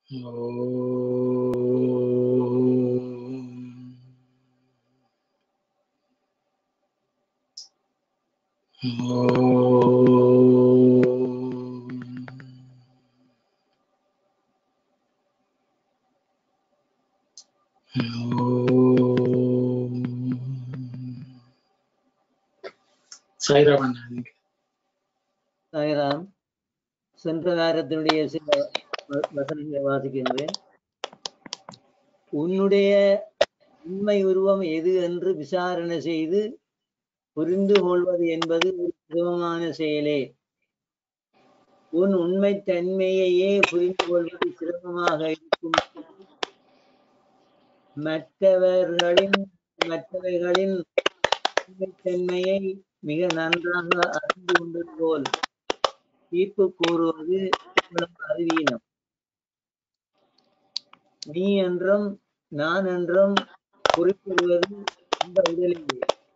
சாய்ராம் அண்ணா நீங்க சாய்ராம் சென்ற வாரத்தினுடைய சில வ- வசனங்களை வாசிக்கின்றேன் உன்னுடைய உண்மை உருவம் எது என்று விசாரணை செய்து புரிந்து கொள்வது என்பது ஒரு சுகமான செயலே உன் உண்மை தன்மையையே புரிந்து கொள்வது சிரமமாக இருக்கும் மற்றவர்களின் மற்றவைகளின் உண்மைத்தன்மையை மிக நன்றாக அறிந்து கொண்டது போல் தீர்ப்பு கூறுவது இவ்வளவு அறிவீனம் நீ என்றும் நான் என்றும் குறிப்பிடுவது இந்த உடலிலே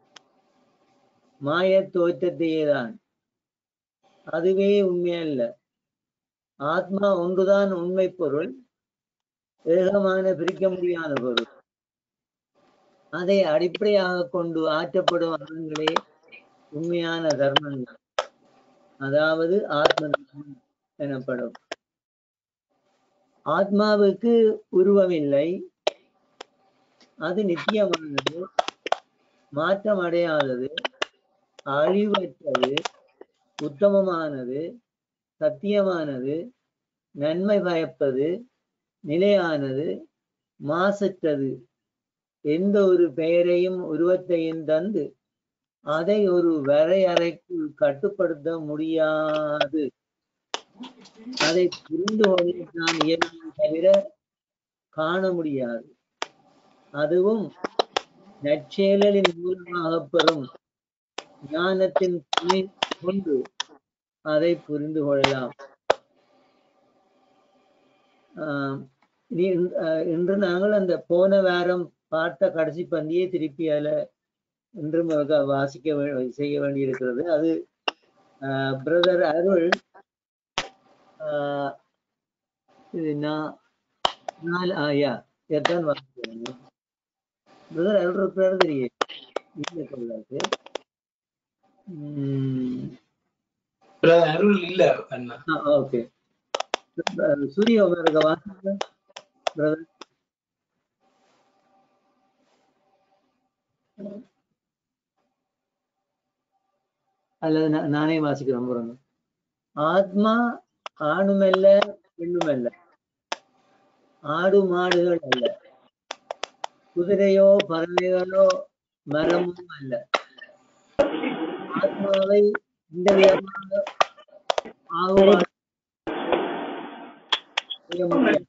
மாயத் தோற்றத்தையேதான் அதுவே உண்மையல்ல ஆத்மா ஒன்றுதான் உண்மை பொருள் ஏகமான பிரிக்க முடியாத பொருள் அதை அடிப்படையாக கொண்டு ஆற்றப்படும் அறங்களே உண்மையான தர்மங்கள் அதாவது ஆத்ம தர்மம் எனப்படும் ஆத்மாவுக்கு உருவம் இல்லை அது நித்தியமானது மாற்றம் அடையாதது அழிவற்றது உத்தமமானது சத்தியமானது நன்மை பயப்பது நிலையானது மாசற்றது எந்த ஒரு பெயரையும் உருவத்தையும் தந்து அதை ஒரு வரையறைக்குள் கட்டுப்படுத்த முடியாது அதை புரிந்து கொள்ள நான் இயலும் தவிர காண முடியாது அதுவும் நற்செயலின் மூலமாக பெறும் ஞானத்தின் துணை கொண்டு அதை புரிந்து கொள்ளலாம் ஆஹ் இனி இன்- ஆஹ் இன்று நாங்கள் அந்த போன வாரம் பார்த்த கடைசி பந்தியை திருப்பி அதில் இன்றும் வக- வாசிக்க வே- செய்ய வேண்டியிருக்கிறது அது பிரதர் அருள் ஆஹ் இது நான் நாலு ஆயா எத்தான் வாசிக்கிறேன் பிரதர் அருள் இருக்கிறாரு தெரியும் இல்லை கொள்ளாது உம் பிரதர் அருள் இல்ல அண்ணா ஓகே சூரிய உமருங்க வாசிங்க பிரதர் அல்லது நா- நானே வாசிக்கிறேன் பாருங்க ஆத்மா ஆணுமல்ல பெண்ணுமல்ல ஆடு மாடுகள் அல்ல குதிரையோ பறவைகளோ மரமும் அல்ல ஆத்மாவை இந்த விதமாக ஆகுவார் செய்ய முடியாது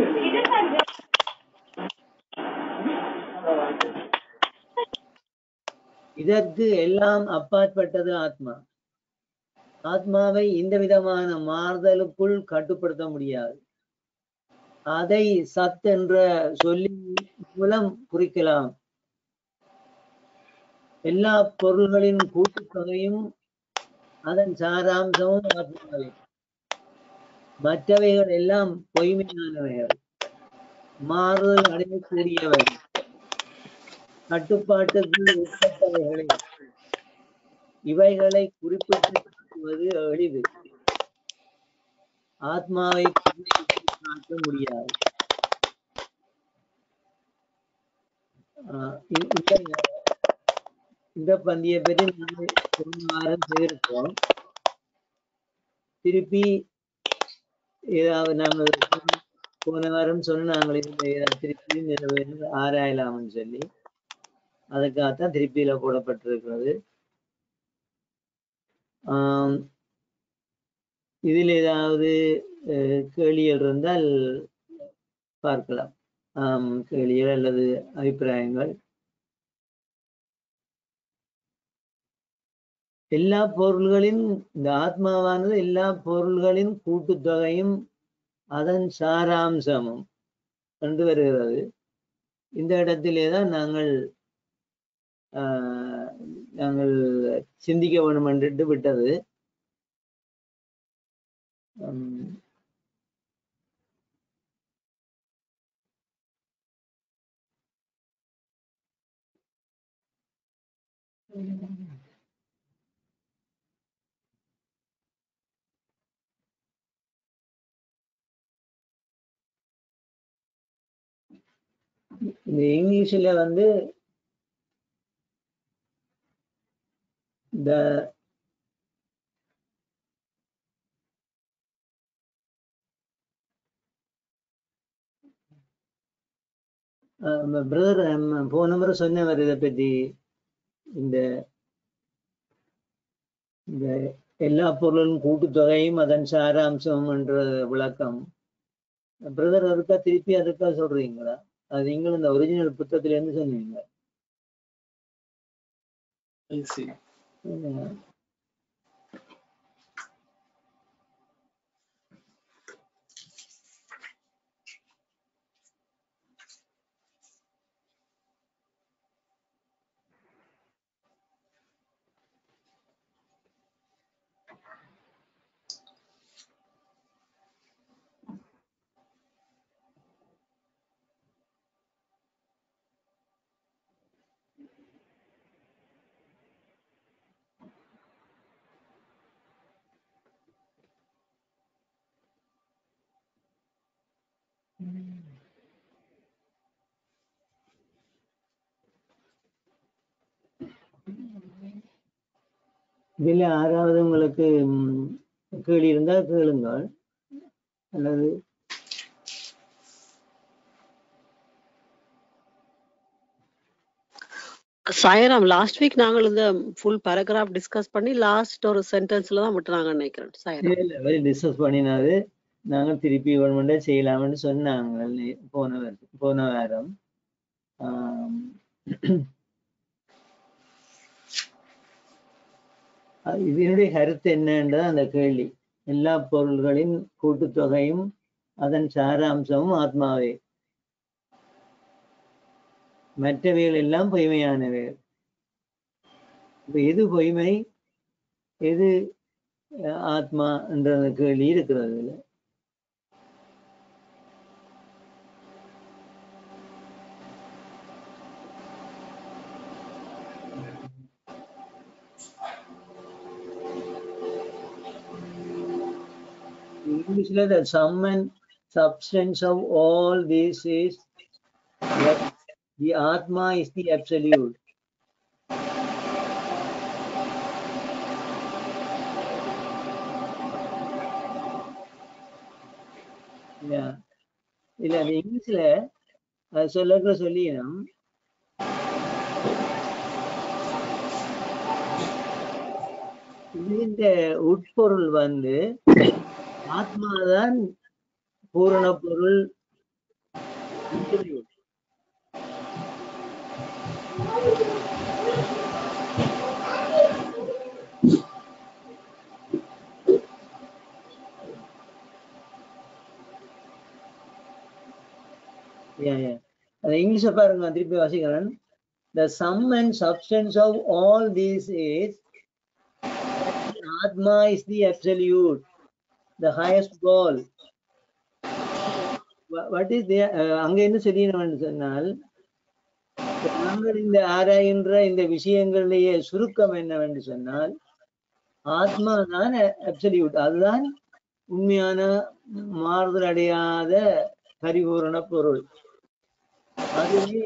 இதற்கு எல்லாம் அப்பாற்பட்டது ஆத்மா ஆத்மாவை இந்த விதமான மாறுதலுக்குள் கட்டுப்படுத்த முடியாது அதை சத் என்ற சொல்லின் மூலம் குறிக்கலாம் எல்லா பொருள்களின் கூட்டுத்தொகையும் அதன் சாராம்சமும் ஆத்மாவே மற்றவைகள் எல்லாம் பொய்மையானவைகள் மாறுதல் அடையக்கூடியவை கட்டுப்பாட்டுக்கு உட்பட்டவைகளை இவைகளை குறிப்பிட்டு காட்டுவது எளிது ஆத்மாவை குறிப்பிட்டு காட்ட முடியாது ஆஹ் இ- இந்த இந்த பந்தியை பற்றி நாங்கள் போன வாரம் செய்திருக்கோம் திருப்பி ஏதாவது நாங்கள் போன வாரம் சொன்னாங்களே இந்த ஏதாவது திருப்பி நிறைவேறு ஆராயலாம்னு சொல்லி அதுக்காகத்தான் திருப்பியில போடப்பட்டிருக்கிறது ஆம், இதில் ஏதாவது அஹ், கேள்விகள் இருந்தால் பார்க்கலாம் ஆம், கேள்விகள் அல்லது அபிப்பிராயங்கள் எல்லா பொருள்களின் இந்த ஆத்மாவானது எல்லா பொருள்களின் கூட்டுத்தொகையும் அதன் சாராம்சமும் கண்டு வருகிறது இந்த இடத்திலே தான் நாங்கள் ஆஹ், நாங்கள் சிந்திக்க வேண்டும் என்று விட்டது உம், இந்த இங்கிலீஷ்ல வந்து இந்த பிரதர் போன முறை சொன்னவர் இதை பற்றி இந்த இந்த எல்லா பொருளும் கூட்டுத்தொகையும் அதன் சாராம்சம் என்ற விளக்கம் பிரதர் அதுக்கா திருப்பி அதுக்கா சொல்றீங்களா அது நீங்களும் இந்த ஒரிஜினல் புத்தகத்துல இருந்து சொன்னீங்க I see. உம். இதுல ஆறாவது உங்களுக்கு ம், கேள்வி இருந்தா கேளுங்கள் அல்லது சாயராம் லாஸ்ட் வீக் நாங்கள் இந்த ஃபுல் பேராகிராஃப் டிஸ்கஸ் பண்ணி லாஸ்ட் ஒரு சென்டென்ஸ்ல தான் விட்டுறாங்கன்னு நினைக்கிறேன் சாயராம் வெரி டிஸ்கஸ் பண்ணினாது நாங்க திருப்பி கவர்மெண்டே செய்யலாம்னு சொன்னாங்க நே- போன வருஷம் போன வாரம் ஆம். அஹ் இதனுடைய கருத்து என்னன்றது அந்த கேள்வி எல்லா பொருள்களின் கூட்டுத்தொகையும் அதன் சாராம்சமும் ஆத்மாவே மற்றவைகள் எல்லாம் பொய்மையானவைகள் இப்ப எது பொய்மை எது அஹ், ஆத்மா என்ற அந்த கேள்வி இருக்கிறது இதுல Englishல the sum and substance of all this is that the Atma is the absolute. Yeah. இல்ல அது இங்கிலீஷ்ல அது சொல்லக்குள்ள சொல்லிடும் இந்த உட்பொருள் வந்து ஆத்மாதான் பூரண பொருள் absolute. Yeah, yeah. அது இங்கிலீஷ பாருங்க நான் திருப்பி வாசிக்கிறேன் the sum and substance of all these is Atma is the absolute, the highest goal. Wha- What is there? அஹ் அங்க என்ன செய்யணும்னு சொன்னால் நாங்கள் இந்த ஆராய்கின்ற இந்த விஷயங்களுடைய சுருக்கம் என்னவென்று சொன்னால் ஆத்மா தான் அப்சல்யூட் அதுதான் உண்மையான மாறுதல் அடையாத பரிபூரண பொருள் அதுவே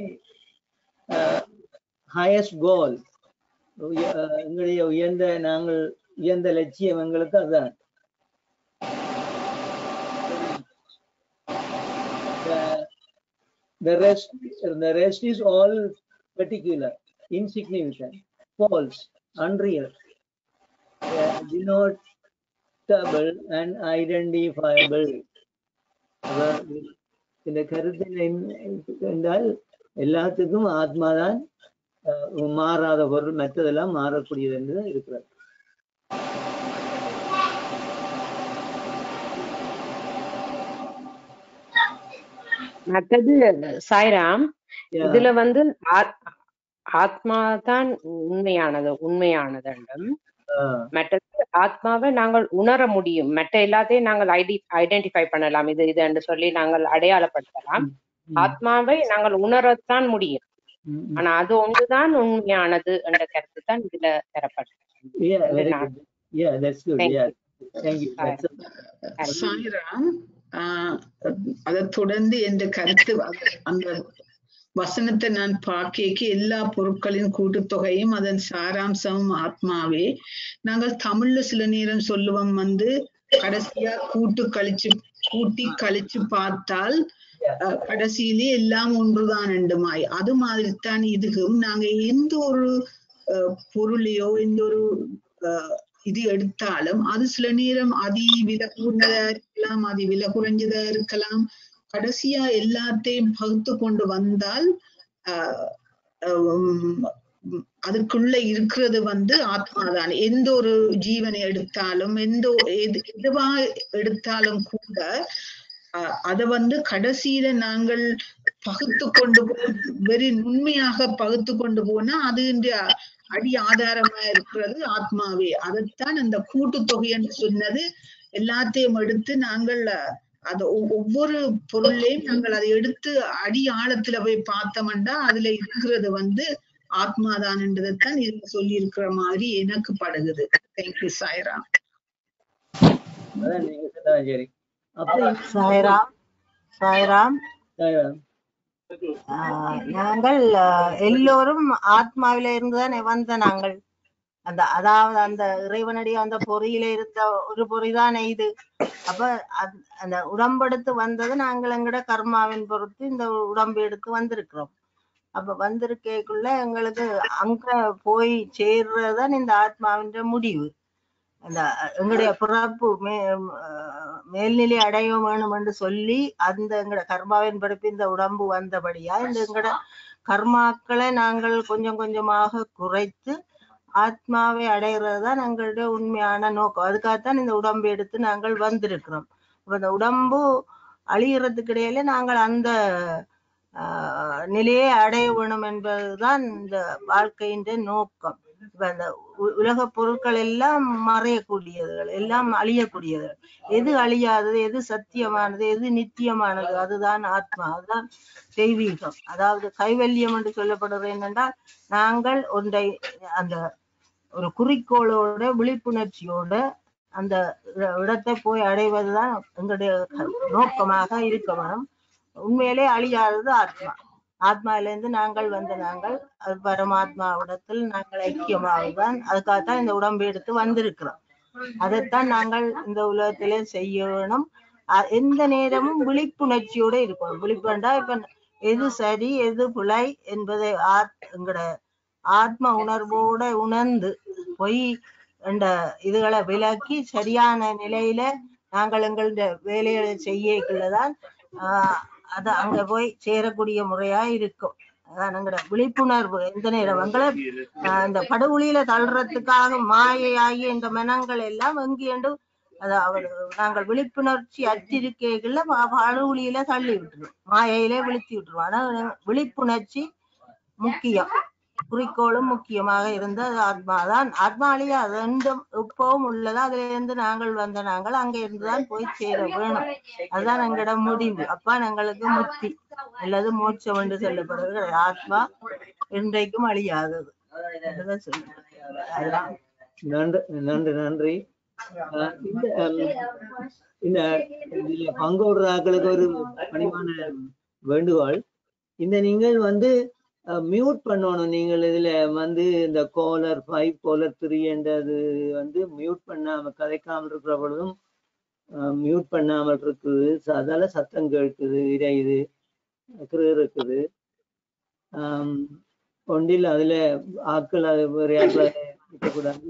ஹையஸ்ட் கோல் எங்களுடைய உயர்ந்த நாங்கள் உயர்ந்த லட்சியம் எங்களுக்கு அதுதான் The- the rest the rest is all particular insignificant false unreal uh, denotable and identifiable அதாவது இந்த கருத்தில் என்ன- என்றால் எல்லாத்துக்கும் ஆத்மாதான் அஹ், மாறாத பொருள் மற்றதெல்லாம் மாறக்கூடியது என்று இருக்கிறது மற்றது சாய்ராம் Yeah. இதுல வந்து ஆத்- ஆத்மா தான் உண்மையானது உண்மையானது என்றும் ஆஹ், மற்றது ஆத்மாவை நாங்கள் உணர முடியும் மற்ற எல்லாத்தையும் நாங்கள் ஐடி ஐடென்டிஃபை பண்ணலாம் இது இது என்று சொல்லி நாங்கள் அடையாளப்படுத்தலாம் ம். ஆத்மாவை நாங்கள் உணரத்தான் முடியும் ம், ம். ஆனா அது ஒன்றுதான் உண்மையானது என்ற கருத்து தான் இதுல தரப்பட்டது Yeah, அது very நான் good. Yeah, that's good. Thank Yeah. Thank you. That's a- Thank you. Sairam ஆஹ் அதை தொடர்ந்து என்ற கருத்து அது- அந்த வசனத்தை நான் பார்க்க எல்லா பொருட்களின் கூட்டுத்தொகையும் அதன் சாராம்சமும் ஆத்மாவே நாங்கள் தமிழ்ல சில நேரம் சொல்லுவோம் வந்து கடைசியா கூட்டு கழிச்சு கூட்டி கழிச்சு பார்த்தால் அஹ், கடைசியிலே எல்லாம் ஒன்றுதான் ரெண்டுமாய் அது மாதிரி தான் இதுவும் நாங்க எந்த ஒரு அஹ், பொருளையோ எந்த ஒரு அஹ், இது எடுத்தாலும் அது சில நேரம் அதி விலை கூர்ந்ததா இருக்கலாம் அதி விலை குறைஞ்சதா இருக்கலாம் கடைசியா எல்லாத்தையும் பகுத்து கொண்டு வந்தால் ஆஹ் ஹம் அதுக்குள்ள இருக்கிறது வந்து ஆத்மாதான் எந்த ஒரு ஜீவனை எடுத்தாலும் எந்த ஒ- எது எதுவா எடுத்தாலும் கூட ஆஹ் அத வந்து கடைசியில நாங்கள் பகுத்து கொண்டு போ- வெறி நுண்மையாக பகுத்து கொண்டு போனா அது இந்த அடி ஆதாரமா இருக்கிறது ஆத்மாவே அதைத்தான் அந்த கூட்டுத்தொகை என்று சொன்னது எல்லாத்தையும் எடுத்து நாங்கள் அது ஒவ்- ஒவ்வொரு பொருளையும் நாங்கள் அதை எடுத்து அடி ஆழத்துல போய் பார்த்தோம்னா அதுல இருக்கிறது வந்து ஆத்மாதான்ன்றதைத்தான் இதுல சொல்லி இருக்கிற மாதிரி எனக்கு படுகுது தேங்க்யூ சாய்ரா அதான் நீங்க சொன்னது சரி. அப்புறம் சாய்ராம் சாய்ராம் சாய்ராம். ஆஹ் நாங்கள் ஆஹ், எல்லோரும் ஆத்மாவில இருந்துதான் வந்த நாங்கள் அந்த அதாவது அந்த இறைவனடி அந்த பொறியில இருந்த ஒரு பொறிதானே இது அப்ப அந்த- அந்த உடம்பெடுத்து வந்தது நாங்கள் எங்கட கர்மாவின் பொறுத்து இந்த உடம்பு எடுத்து வந்திருக்கிறோம் அப்ப வந்திருக்கக்குள்ள எங்களுக்கு அங்க போய் சேர்றதுதான் இந்த ஆத்மாவின் முடிவு அந்த எங்களுடைய பிறப்பு மே அஹ் மேல்நிலை அடைய வேணும் என்று சொல்லி அந்த எங்கட கர்மாவின் பிறப்பு இந்த உடம்பு வந்தபடியா இந்த எங்கட கர்மாக்களை நாங்கள் கொஞ்சம் கொஞ்சமாக குறைத்து ஆத்மாவை அடைகிறது தான் எங்களுடைய உண்மையான நோக்கம் அதுக்காகத்தான் இந்த உடம்பு எடுத்து நாங்கள் வந்திருக்கிறோம் அப்ப இந்த உடம்பு அழியறதுக்கு இடையில நாங்கள் அந்த ஆஹ், நிலையை அடைய வேணும் என்பதுதான் இந்த வாழ்க்கையின் நோக்கம் இப்ப அந்த உ- உலக பொருட்கள் எல்லாம் மறையக்கூடியதுகள் எல்லாம் அழியக்கூடியது எது அழியாதது எது சத்தியமானது எது நித்தியமானது அதுதான் ஆத்மா அதுதான் தெய்வீகம் அதாவது கைவல்யம் என்று சொல்லப்படுறது என்னென்றால் நாங்கள் ஒன்றை அந்த ஒரு குறிக்கோளோட விழிப்புணர்ச்சியோட அந்த இட- இடத்தை போய் அடைவதுதான் எங்களுடைய க- நோக்கமாக இருக்க வேணும் உண்மையிலே அழியாதது ஆத்மா ஆத்மால இருந்து நாங்கள் வந்த நாங்கள் அது பரமாத்மாவிடத்தில் நாங்கள் ஐக்கியமாகதான் அதுக்காகத்தான் இந்த உடம்பு எடுத்து வந்திருக்கிறோம் அதைத்தான் நாங்கள் இந்த உலகத்திலே செய்ய வேணும் அ- எந்த நேரமும் விழிப்புணர்ச்சியோட இருக்கணும் விழிப்புண்டா இப்ப எது சரி எது பிழை என்பதை ஆத் எங்கட ஆத்ம உணர்வோட உணர்ந்து பொய் என்ற இதுகளை விலக்கி சரியான நிலையில நாங்கள் எங்களுடைய வேலைகளை செய்யக்குள்ளதான் ஆஹ் அது அங்க போய் சேரக்கூடிய முறையா இருக்கும் அதான் எங்கட விழிப்புணர்வு எந்த நேரம் எங்களை ஆஹ் இந்த படுகொலியில தள்ளுறதுக்காக மாயையாகிய இந்த மனங்கள் எல்லாம் எங்கேண்டு அதாவது நாங்கள் விழிப்புணர்ச்சி அற்றிருக்கைகள்ல படுகொலியில தள்ளி விட்டுருவோம் மாயையிலே விழுத்தி விட்டுருவோம் ஆனா விழிப்புணர்ச்சி முக்கியம் குறிக்கோளும் முக்கியமாக இருந்த அது ஆத்மாதான் ஆத்மாலேயே அது ரெண்டும் இப்பவும் உள்ளதா அதுல இருந்து நாங்கள் வந்த நாங்கள் அங்க இருந்துதான் போய் சேர வேணும் அதுதான் எங்களோட முடிவு அப்பா எங்களுக்கு முக்தி அல்லது மோட்சம் என்று சொல்லப்படுகிறது ஆத்மா இன்றைக்கும் அழியாதது என்றுதான் சொல்லுவேன் அதுதான் நன்றி நன்றி நன்றி அஹ் இந்த ஹம், இந்த இதுல பங்கு விடுறாக்களுக்கு ஒரு பணிவான வேண்டுகோள் இந்த நீங்கள் வந்து மியூட் பண்ணணும் நீங்கள் இதுல வந்து இந்த கோலர் ஃபைவ் கோலர் த்ரீ என்றது வந்து மியூட் பண்ணாம கதைக்காமல் இருக்கிற பொழுதும் மியூட் பண்ணாமல் இருக்குது ச- அதால சத்தம் கேட்குது இறையுது கிரு இருக்குது ஆம், ஒன்றில் அதுல ஆட்கள் அது வேற ஆட்கள் அதை இருக்கக்கூடாது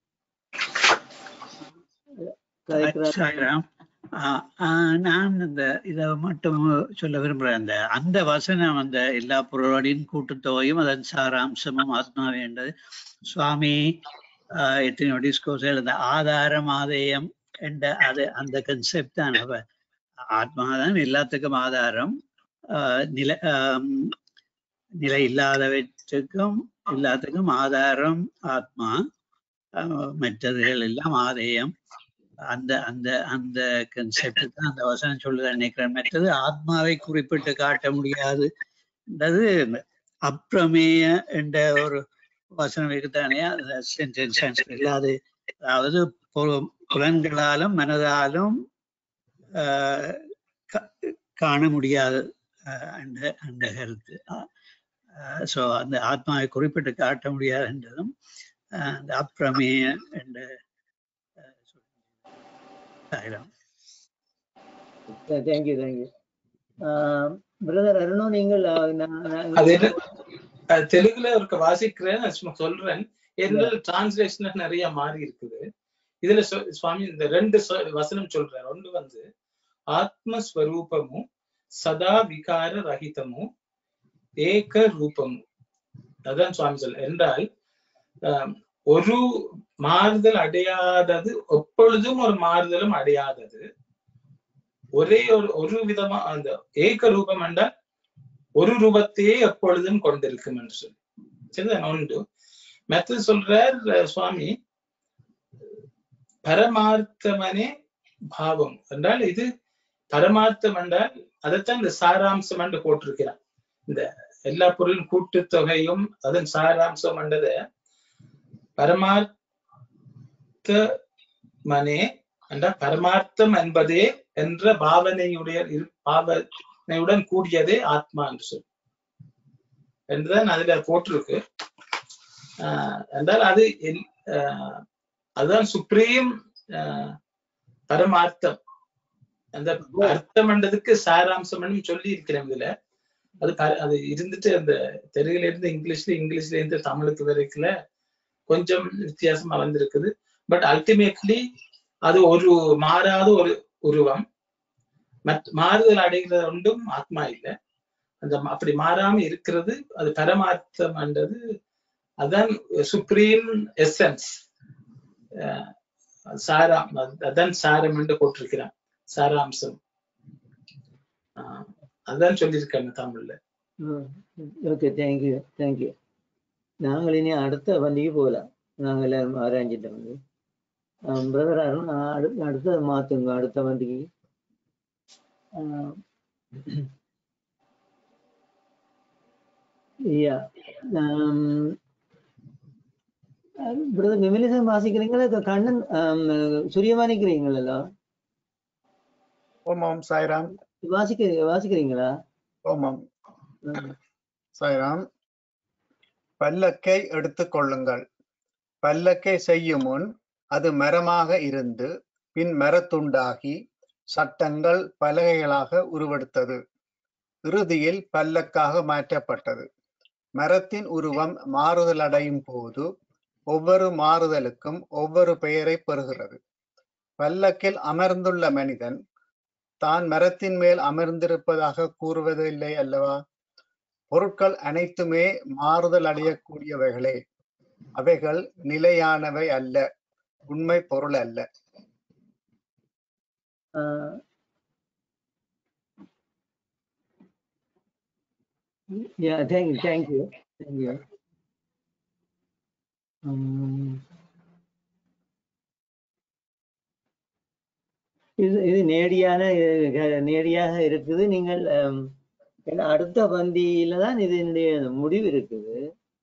கதைக்கிற சாய்ராம் ஆஹ் ஆஹ் நான் இந்த இத மட்டும் சொல்ல விரும்புறேன் அந்த அந்த வசனம் அந்த எல்லா பொருளோடையும் கூட்டுத்தொகையும் அதன் சாராம்சமும் ஆத்மா வேண்டது சுவாமி ஆஹ் எத்தனையோ டிஸ்கோஸ் எழுத ஆதாரம் ஆதேயம் என்ற அது அந்த கன்செப்ட் தான் அவ ஆத்மாதான் எல்லாத்துக்கும் ஆதாரம் ஆஹ் நில ஆம், நிலை இல்லாதவற்றுக்கும் எல்லாத்துக்கும் ஆதாரம் ஆத்மா ஆஹ் மற்றதுகள் எல்லாம் ஆதேயம் அந்த அந்த அந்த கன்செப்ட் தான் அந்த வசனம் சொல்லுது நினைக்கிறேன் மற்றது ஆத்மாவை குறிப்பிட்டு காட்ட முடியாது என்றது அப்பிரமேய என்ற ஒரு வசனம் இருக்குதானே சென்டென்ஸ் அது அதாவது பு- புலன்களாலும் மனதாலும் ஆஹ் கா- காண முடியாது ஆஹ் அந்த அந்த கருத்து ஸோ அந்த ஆத்மாவை குறிப்பிட்டு காட்ட முடியாது என்றதும் ஆஹ் அந்த அப்பிரமேய என்ற ஆஹ் சொல்லுங்க தேங்க்யூ தேங்க்யூ பிரதர் அருணும் நீங்கள் அஹ், நான்- நான் அது என்ன அது தெலுங்குல இருக்க வாசிக்கிறேன் நான் சும்மா சொல்றேன் என்னோட டிரான்ஸ்லேஷன் நிறைய மாறி இருக்குது இதுல சொ- சுவாமி இந்த ரெண்டு சொ- வசனம் சொல்றாரு ஒன்று வந்து ஆத்மஸ்வரூபமு சதா விகார ரஹிதமு ஏக ரூபமு அதான் சுவாமி சொல்ல என்றால் ஆம், ஒரு மாறுதல் அடையாதது எப்பொழுதும் ஒரு மாறுதலும் அடையாதது ஒரே ஒரு ஒரு விதமா அந்த ஏக ரூபம் என்றால் ஒரு ரூபத்தையே எப்பொழுதும் கொண்டிருக்கும் என்று சொல்லி சரிதான் ஒன்று மற்றது சொல்றார் அஹ், சுவாமி பரமார்த்தமனே பாவம் என்றால் இது பரமார்த்தம் என்றால் அதைத்தான் இந்த சாராம்சம் என்று போட்டிருக்கிறான் இந்த எல்லா பொருளின் கூட்டுத்தொகையும் அதன் சாராம்சம் என்றத பரமார்த்த மனே என்றால் பரமார்த்தம் என்பதே என்ற பாவனையுடைய இரு- பாவனையுடன் கூடியதே ஆத்மா என்று சொல்லி என்றுதான் அதுல போட்டிருக்கு ஆஹ் என்றால் அது எல்- ஆஹ் அதுதான் சுப்ரீம் பரமார்த்தம் அந்த அர்த்தம் என்றதுக்கு சாராம்சம் சொல்லி இருக்கிறேன் இதுல அது பர- அது இருந்துட்டு அந்த தெலுங்குல இருந்து இங்கிலீஷ்ல இங்கிலீஷ்ல இருந்து தமிழுக்கு வரைக்குல கொஞ்சம் வித்தியாசமா வந்திருக்குது பட் அல்டிமேட்லி அது ஒரு மாறாத ஒரு உருவம் மற்ற மாறுதல் அடைகிற ஒன்றும் ஆத்மா இல்லை அந்த ம- அப்படி மாறாம இருக்கிறது அது பரமார்த்தம் என்றது அதான் சுப்ரீம் எசன்ஸ் சாரம் அது- அதான் சாரம் என்று போட்டிருக்கிறான் சாராம்சம் ஆஹ் அதான் சொல்லியிருக்காங்க தமிழ்ல ஓகே தேங்க்யூ தேங்க்யூ நாங்கள் இனி அடுத்த வண்டிக்கு போகலாம் நாங்கள் எல்லாரும் ஆராய்ஞ்சிட்டோம் வந்து பிரதர் அருண் அடுத்த அடுத்த மாத்துங்க அடுத்த வண்டிக்கு ஐயா பிரதர் விமலிசம் வாசிக்கிறீங்களா இல்ல கண்ணன் ஆம், சூரியமானிக்கிறீங்களா ஓம் ஓம் சாய்ராம் வாசிக்க வாசிக்கிறீங்களா ஓம் ஓம் ம். சாய்ராம் பல்லக்கை எடுத்துக்கொள்ளுங்கள் பல்லக்கை செய்யும் முன் அது மரமாக இருந்து பின் மரத்துண்டாகி சட்டங்கள் பலகைகளாக உருவெடுத்தது இறுதியில் பல்லக்காக மாற்றப்பட்டது மரத்தின் உருவம் மாறுதலடையும் போது ஒவ்வொரு மாறுதலுக்கும் ஒவ்வொரு பெயரை பெறுகிறது பல்லக்கில் அமர்ந்துள்ள மனிதன் தான் மரத்தின் மேல் அமர்ந்திருப்பதாக கூறுவதில்லை அல்லவா பொருட்கள் அனைத்துமே மாறுதல் அடையக்கூடியவைகளே அவைகள் நிலையானவை அல்ல உண்மை பொருள் அல்ல ஆஹ் Yeah, thank you, thank you, thank you. Um, இது இது நேடியான இது க- நேடியாக இருக்குது நீங்கள் um, ஏன்னா அடுத்த பந்தியில தான் இதனுடைய முடிவு இருக்குது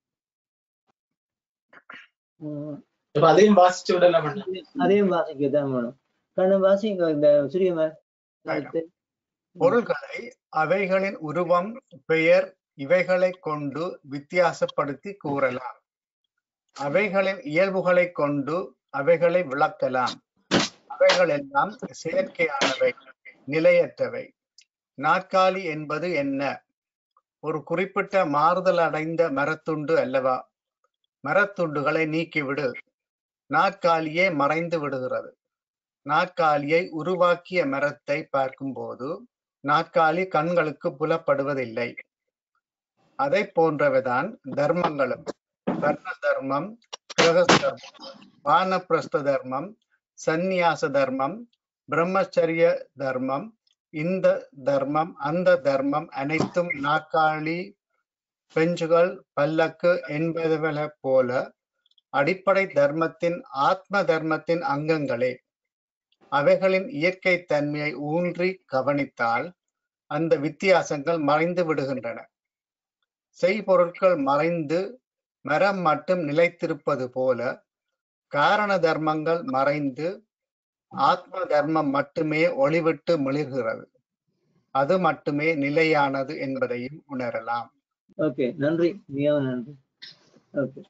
உம், அப்ப அதையும் வாசிச்சு விடலாம் அண்ணா. அதையும் வாசிக்க தான் வேணும் கண்ணன் வாசிங்க இந்த சூரியமார் அடுத்து பொருள்களை அவைகளின் உருவம் பெயர் இவைகளைக் கொண்டு வித்தியாசப்படுத்தி கூறலாம் அவைகளின் இயல்புகளைக் கொண்டு அவைகளை விளக்கலாம் அவைகள் எல்லாம் செயற்கையானவை நிலையற்றவை நாற்காலி என்பது என்ன ஒரு குறிப்பிட்ட மாறுதல் அடைந்த மரத்துண்டு அல்லவா மரத்துண்டுகளை நீக்கிவிடு நாற்காலியே மறைந்து விடுகிறது நாற்காலியை உருவாக்கிய மரத்தை பார்க்கும்போது நாற்காலி கண்களுக்கு புலப்படுவதில்லை அதை போன்றவைதான் தர்மங்களும் வர்ண தர்மம் கிரக தர்மம் வானப்பிரஸ்த தர்மம் சந்நியாச தர்மம் பிரம்மச்சரிய தர்மம் இந்த தர்மம் அந்த தர்மம் அனைத்தும் நாற்காலி பெஞ்சுகள் பல்லக்கு என்பதுகளை போல அடிப்படை தர்மத்தின் ஆத்ம தர்மத்தின் அங்கங்களே அவைகளின் இயற்கை தன்மையை ஊன்றி கவனித்தால் அந்த வித்தியாசங்கள் மறைந்து விடுகின்றன செய்பொருட்கள் மறைந்து மரம் மட்டும் நிலைத்திருப்பது போல காரண தர்மங்கள் மறைந்து ஆத்ம தர்மம் மட்டுமே ஒளிவிட்டு மிளிர்கிறது அது மட்டுமே நிலையானது என்பதையும் உணரலாம் ஓகே நன்றி மிகவும் நன்றி ஓகே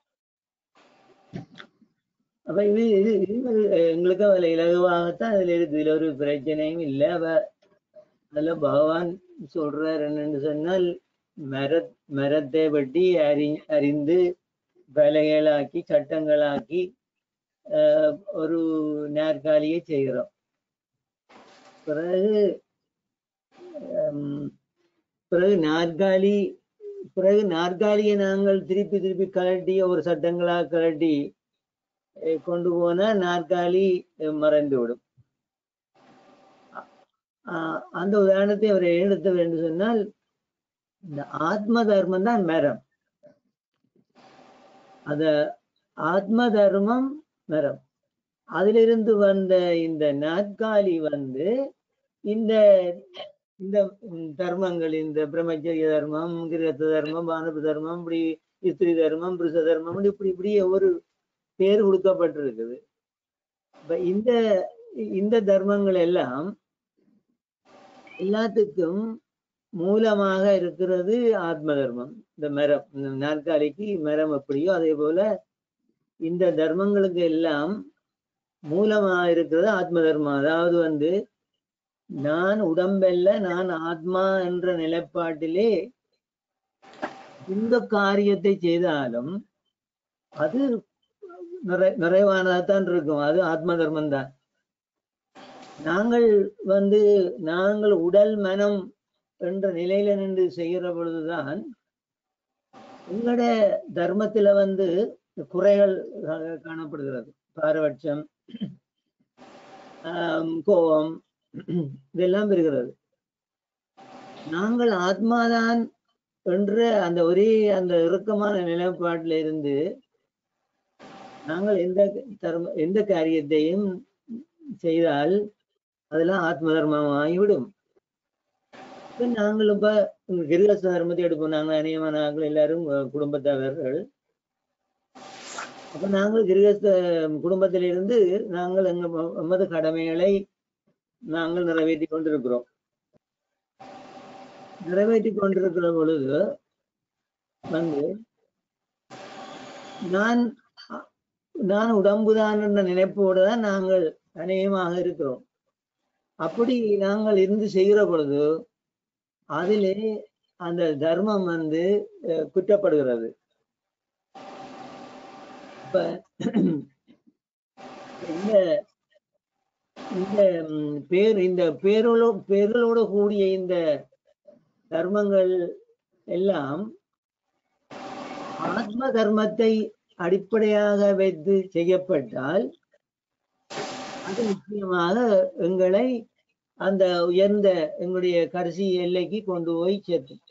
அப்ப இது இது இது எங்களுக்கு அதுல இலகுவாகத்தான் அதுல இருக்கு இதுல ஒரு பிரச்சனையும் இல்லை அவ அதுல பகவான் சொல்றார் என்னன்னு சொன்னால் மர மரத்தை வெட்டி அறி அறிந்து வேலைகளாக்கி சட்டங்களாக்கி ஆஹ், ஒரு நாற்காலியை செய்கிறோம் பிறகு ஹம், பிறகு நாற்காலி பிறகு நாற்காலியை நாங்கள் திருப்பி திருப்பி கழட்டி ஒரு சட்டங்களாக கழட்டி அஹ், கொண்டு போனா நாற்காலி அஹ், மறைந்து விடும் ஆஹ், அந்த உதாரணத்தை அவர் எடுத்த என்று சொன்னால் இந்த ஆத்ம தர்மம் தான் மரம் அத ஆத்ம தர்மம் மரம் அதிலிருந்து வந்த இந்த நாற்காலி வந்து இந்த இந்த ம், தர்மங்கள் இந்த பிரம்மச்சரிய தர்மம் கிரகத்த தர்மம் பானப தர்மம் இப்படி இஸ்திரி தர்மம் புருஷ தர்மம் இப்படி இப்படி ஒரு பேர் கொடுக்கப்பட்டிருக்குது இப்ப இந்த இந்த தர்மங்கள் எல்லாம் எல்லாத்துக்கும் மூலமாக இருக்கிறது ஆத்ம தர்மம் இந்த மரம் இந்த நாற்காலிக்கு மரம் எப்படியோ அதே போல இந்த தர்மங்களுக்கு எல்லாம் மூலமாக இருக்கிறது ஆத்ம தர்மம் அதாவது வந்து நான் உடம்பல்ல நான் ஆத்மா என்ற நிலைப்பாட்டிலே இந்த காரியத்தை செய்தாலும் அது நிறை நிறைவானதாத்தான் இருக்கும் அது ஆத்ம தர்மம் தான் நாங்கள் வந்து நாங்கள் உடல் மனம் என்ற நிலையில நின்று செய்கிற பொழுதுதான் எங்களோட தர்மத்துல வந்து குறைகள் கா- காணப்படுகிறது பாரபட்சம் ஆம், கோபம் இதெல்லாம் இருக்கிறது நாங்கள் ஆத்மாதான் என்ற அந்த ஒரே அந்த இறுக்கமான நிலைப்பாட்டில இருந்து நாங்கள் எந்த தர்ம எந்த காரியத்தையும் செய்தால் அதெல்லாம் ஆத்ம தர்மம் ஆகிவிடும் இப்ப நாங்கள் இப்ப கிரிகஸ்த தர்மத்தை எடுப்போம் நாங்கள் அநேகமான ஆட்கள் எல்லாரும் அஹ், குடும்பத்தவர்கள் அப்ப நாங்கள் கிரிகஸ்த குடும்பத்திலிருந்து நாங்கள் எங்க ம- எமது கடமைகளை நாங்கள் நிறைவேற்றி கொண்டிருக்கிறோம் நிறைவேற்றி கொண்டிருக்கிற பொழுது வந்து நான் நான் உடம்புதான் என்ற நினைப்போடு தான் நாங்கள் அநேகமாக இருக்கிறோம் அப்படி நாங்கள் இருந்து செய்கிற பொழுது அதிலே அந்த தர்மம் வந்து அஹ், குற்றப்படுகிறது இப்ப இந்த இந்த ம், பேர் இந்த பேரலோ பேர்களோடு கூடிய இந்த தர்மங்கள் எல்லாம் ஆத்ம தர்மத்தை அடிப்படையாக வைத்து செய்யப்பட்டால் அது நிச்சயமாக எங்களை அந்த உயர்ந்த எங்களுடைய கடைசி எல்லைக்கு கொண்டு போய் சேர்க்கும்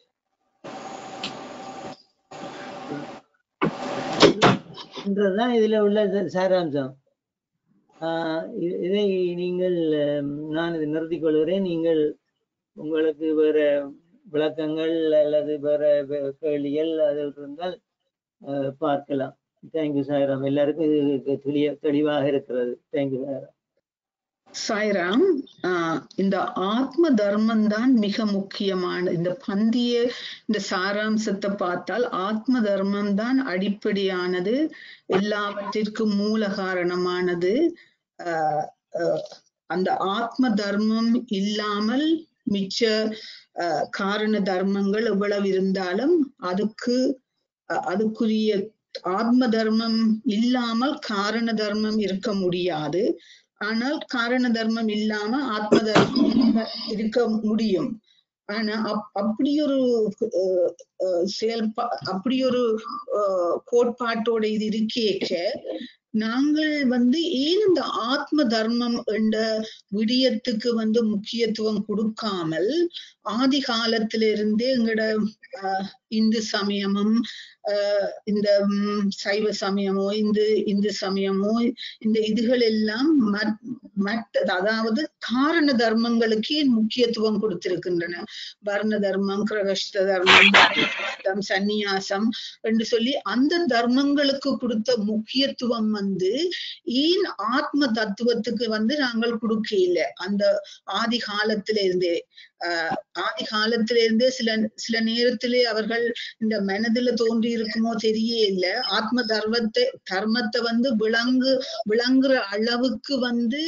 என்றதுதான் இதுல உள்ள ச- சாராம்சம் ஆஹ் இ- இதை நீங்கள் ஹம், நான் இதை நிறுத்திக் கொள்கிறேன் நீங்கள் உங்களுக்கு வேற விளக்கங்கள் அல்லது வேற வே- கேள்விகள் அது இருந்தால் ஆஹ் பார்க்கலாம் தேங்க்யூ சாய்ராம் எல்லாருக்கும் இது தெளிய தெளிவாக இருக்கிறது தேங்க்யூ சாய்ராம் சாய்ராம் ஆஹ் இந்த ஆத்ம தர்மம் தான் மிக முக்கியமான இந்த பந்திய இந்த சாராம்சத்தை பார்த்தால் ஆத்ம தர்மம் தான் அடிப்படையானது எல்லாவற்றிற்கும் மூல காரணமானது ஆஹ் ஆஹ் அந்த ஆத்ம தர்மம் இல்லாமல் மிச்ச ஆஹ் காரண தர்மங்கள் எவ்வளவு இருந்தாலும் அதுக்கு அஹ் அதுக்குரிய ஆத்ம தர்மம் இல்லாமல் காரண தர்மம் இருக்க முடியாது ஆனால் காரண தர்மம் இல்லாம ஆத்ம தர்மம் இருக்க முடியும் ஆனா அப் அப்படி ஒரு அஹ், அஹ், செயல்பா அப்படி ஒரு அஹ், கோட்பாட்டோட இது இருக்கேக்க நாங்கள் வந்து ஏன் இந்த ஆத்ம தர்மம் என்ற விடயத்துக்கு வந்து முக்கியத்துவம் கொடுக்காமல் ஆதி காலத்திலிருந்தே எங்களோட ஆஹ், இந்து சமயமும் ஆஹ் இந்த ம், சைவ சமயமோ இந்து இந்து சமயமோ இந்த இதுகள் எல்லாம் மற்- மற்ற அதாவது காரண தர்மங்களுக்கே முக்கியத்துவம் கொடுத்திருக்கின்றன வர்ண தர்மம் கிரகஸ்த தர்மம் தர்மம், சந்நியாசம் என்று சொல்லி அந்த தர்மங்களுக்கு கொடுத்த முக்கியத்துவம் வந்து ஏன் ஆத்ம தத்துவத்துக்கு வந்து நாங்கள் கொடுக்க இல்லை அந்த ஆதி காலத்தில இருந்தே ஆஹ் ஆதி காலத்தில இருந்தே சில சில நேரத்திலே அவர்கள் இந்த மனதுல தோன்றி இருக்குமோ தெரிய இல்ல ஆத்ம தர்மத்தை தர்மத்தை வந்து விளங்கு விளங்குற அளவுக்கு வந்து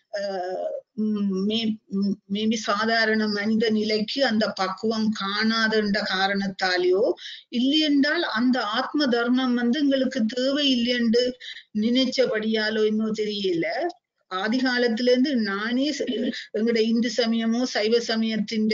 மேபி சாதாரண மனித நிலைக்கு அந்த பக்குவம் காணாதுன்ற காரணத்தாலேயோ இல்லையென்றால் அந்த ஆத்ம தர்மம் வந்து எங்களுக்கு தேவை இல்லையென்று நினைச்சபடியாலோ இன்னும் தெரியல ஆதி காலத்துல இருந்து நானே ச- எங்கட இந்து சமயமோ சைவ சமயத்தின்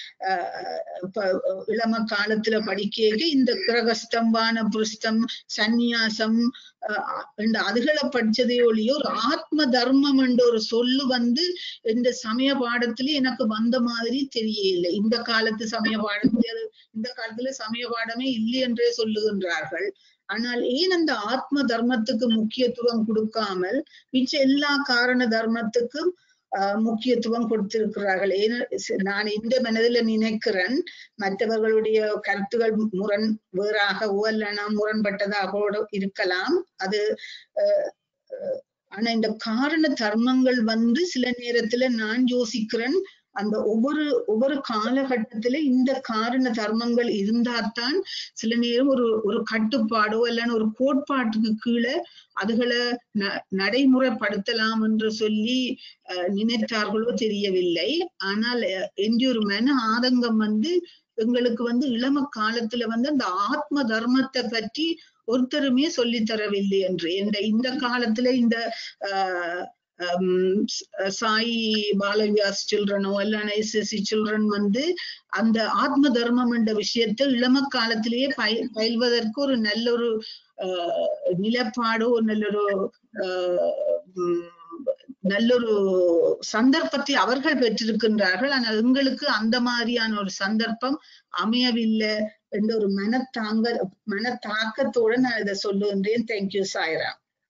இளம காலத்துல படிக்க இந்த கிரகஸ்தம் வானபுருஷ்டம் சந்நியாசம் அஹ் இந்த அதுகளை படிச்சதே ஒழிய ஒரு ஆத்ம தர்மம் என்ற ஒரு சொல்லு வந்து இந்த சமய பாடத்துல எனக்கு வந்த மாதிரி தெரியல இந்த காலத்து சமய பாடத்துல அது- இந்த காலத்துல சமய பாடமே இல்லை என்றே சொல்லுகின்றார்கள் ஆனால் ஏன் அந்த ஆத்ம தர்மத்துக்கு முக்கியத்துவம் கொடுக்காமல் மிச்ச எல்லா காரண தர்மத்துக்கும் ஆஹ் முக்கியத்துவம் கொடுத்திருக்கிறார்கள் ஏன்னு ச- நான் இந்த மனதில நினைக்கிறேன் மற்றவர்களுடைய கருத்துகள் முரண் வேறாகவோ அல்லனா முரண்பட்டதாகவோ இருக்கலாம் அது ஆஹ் ஆஹ் ஆனா இந்த காரண தர்மங்கள் வந்து சில நேரத்துல நான் யோசிக்கிறேன் அந்த ஒவ்வொரு ஒவ்வொரு காலகட்டத்துல இந்த காரண தர்மங்கள் இருந்தால்தான் சில நேரம் ஒரு ஒரு கட்டுப்பாடோ இல்லைன்னா ஒரு கோட்பாட்டுக்கு கீழே அதுகளை ந- நடைமுறைப்படுத்தலாம் என்று சொல்லி அஹ், நினைத்தார்களோ தெரியவில்லை ஆனால் அஹ், என்ற ஒரு மன ஆதங்கம் வந்து எங்களுக்கு வந்து இளம காலத்துல வந்து அந்த ஆத்ம தர்மத்தை பற்றி ஒருத்தருமே சொல்லித் தரவில்லை என்று இந்த இந்த காலத்துல இந்த ஆஹ் ஹம் ச- சாயி பாலவியாஸ் சில்ட்ரனோ இல்லைன்னா எஸ்எஸ்சி சில்ட்ரன் வந்து அந்த ஆத்ம தர்மம் என்ற விஷயத்தை இளம காலத்திலேயே பய பயில்வதற்கு ஒரு நல்ல ஒரு ஆஹ் நிலப்பாடோ ஒரு நல்ல ஒரு ஆஹ் உம் நல்லொரு சந்தர்ப்பத்தை அவர்கள் பெற்றிருக்கின்றார்கள் ஆனால் எங்களுக்கு அந்த மாதிரியான ஒரு சந்தர்ப்பம் அமையவில்லை என்ற ஒரு மனத்தாங்க மனத்தாக்கத்தோட நான் இதை சொல்லுகின்றேன் தேங்க்யூ சாய்ரா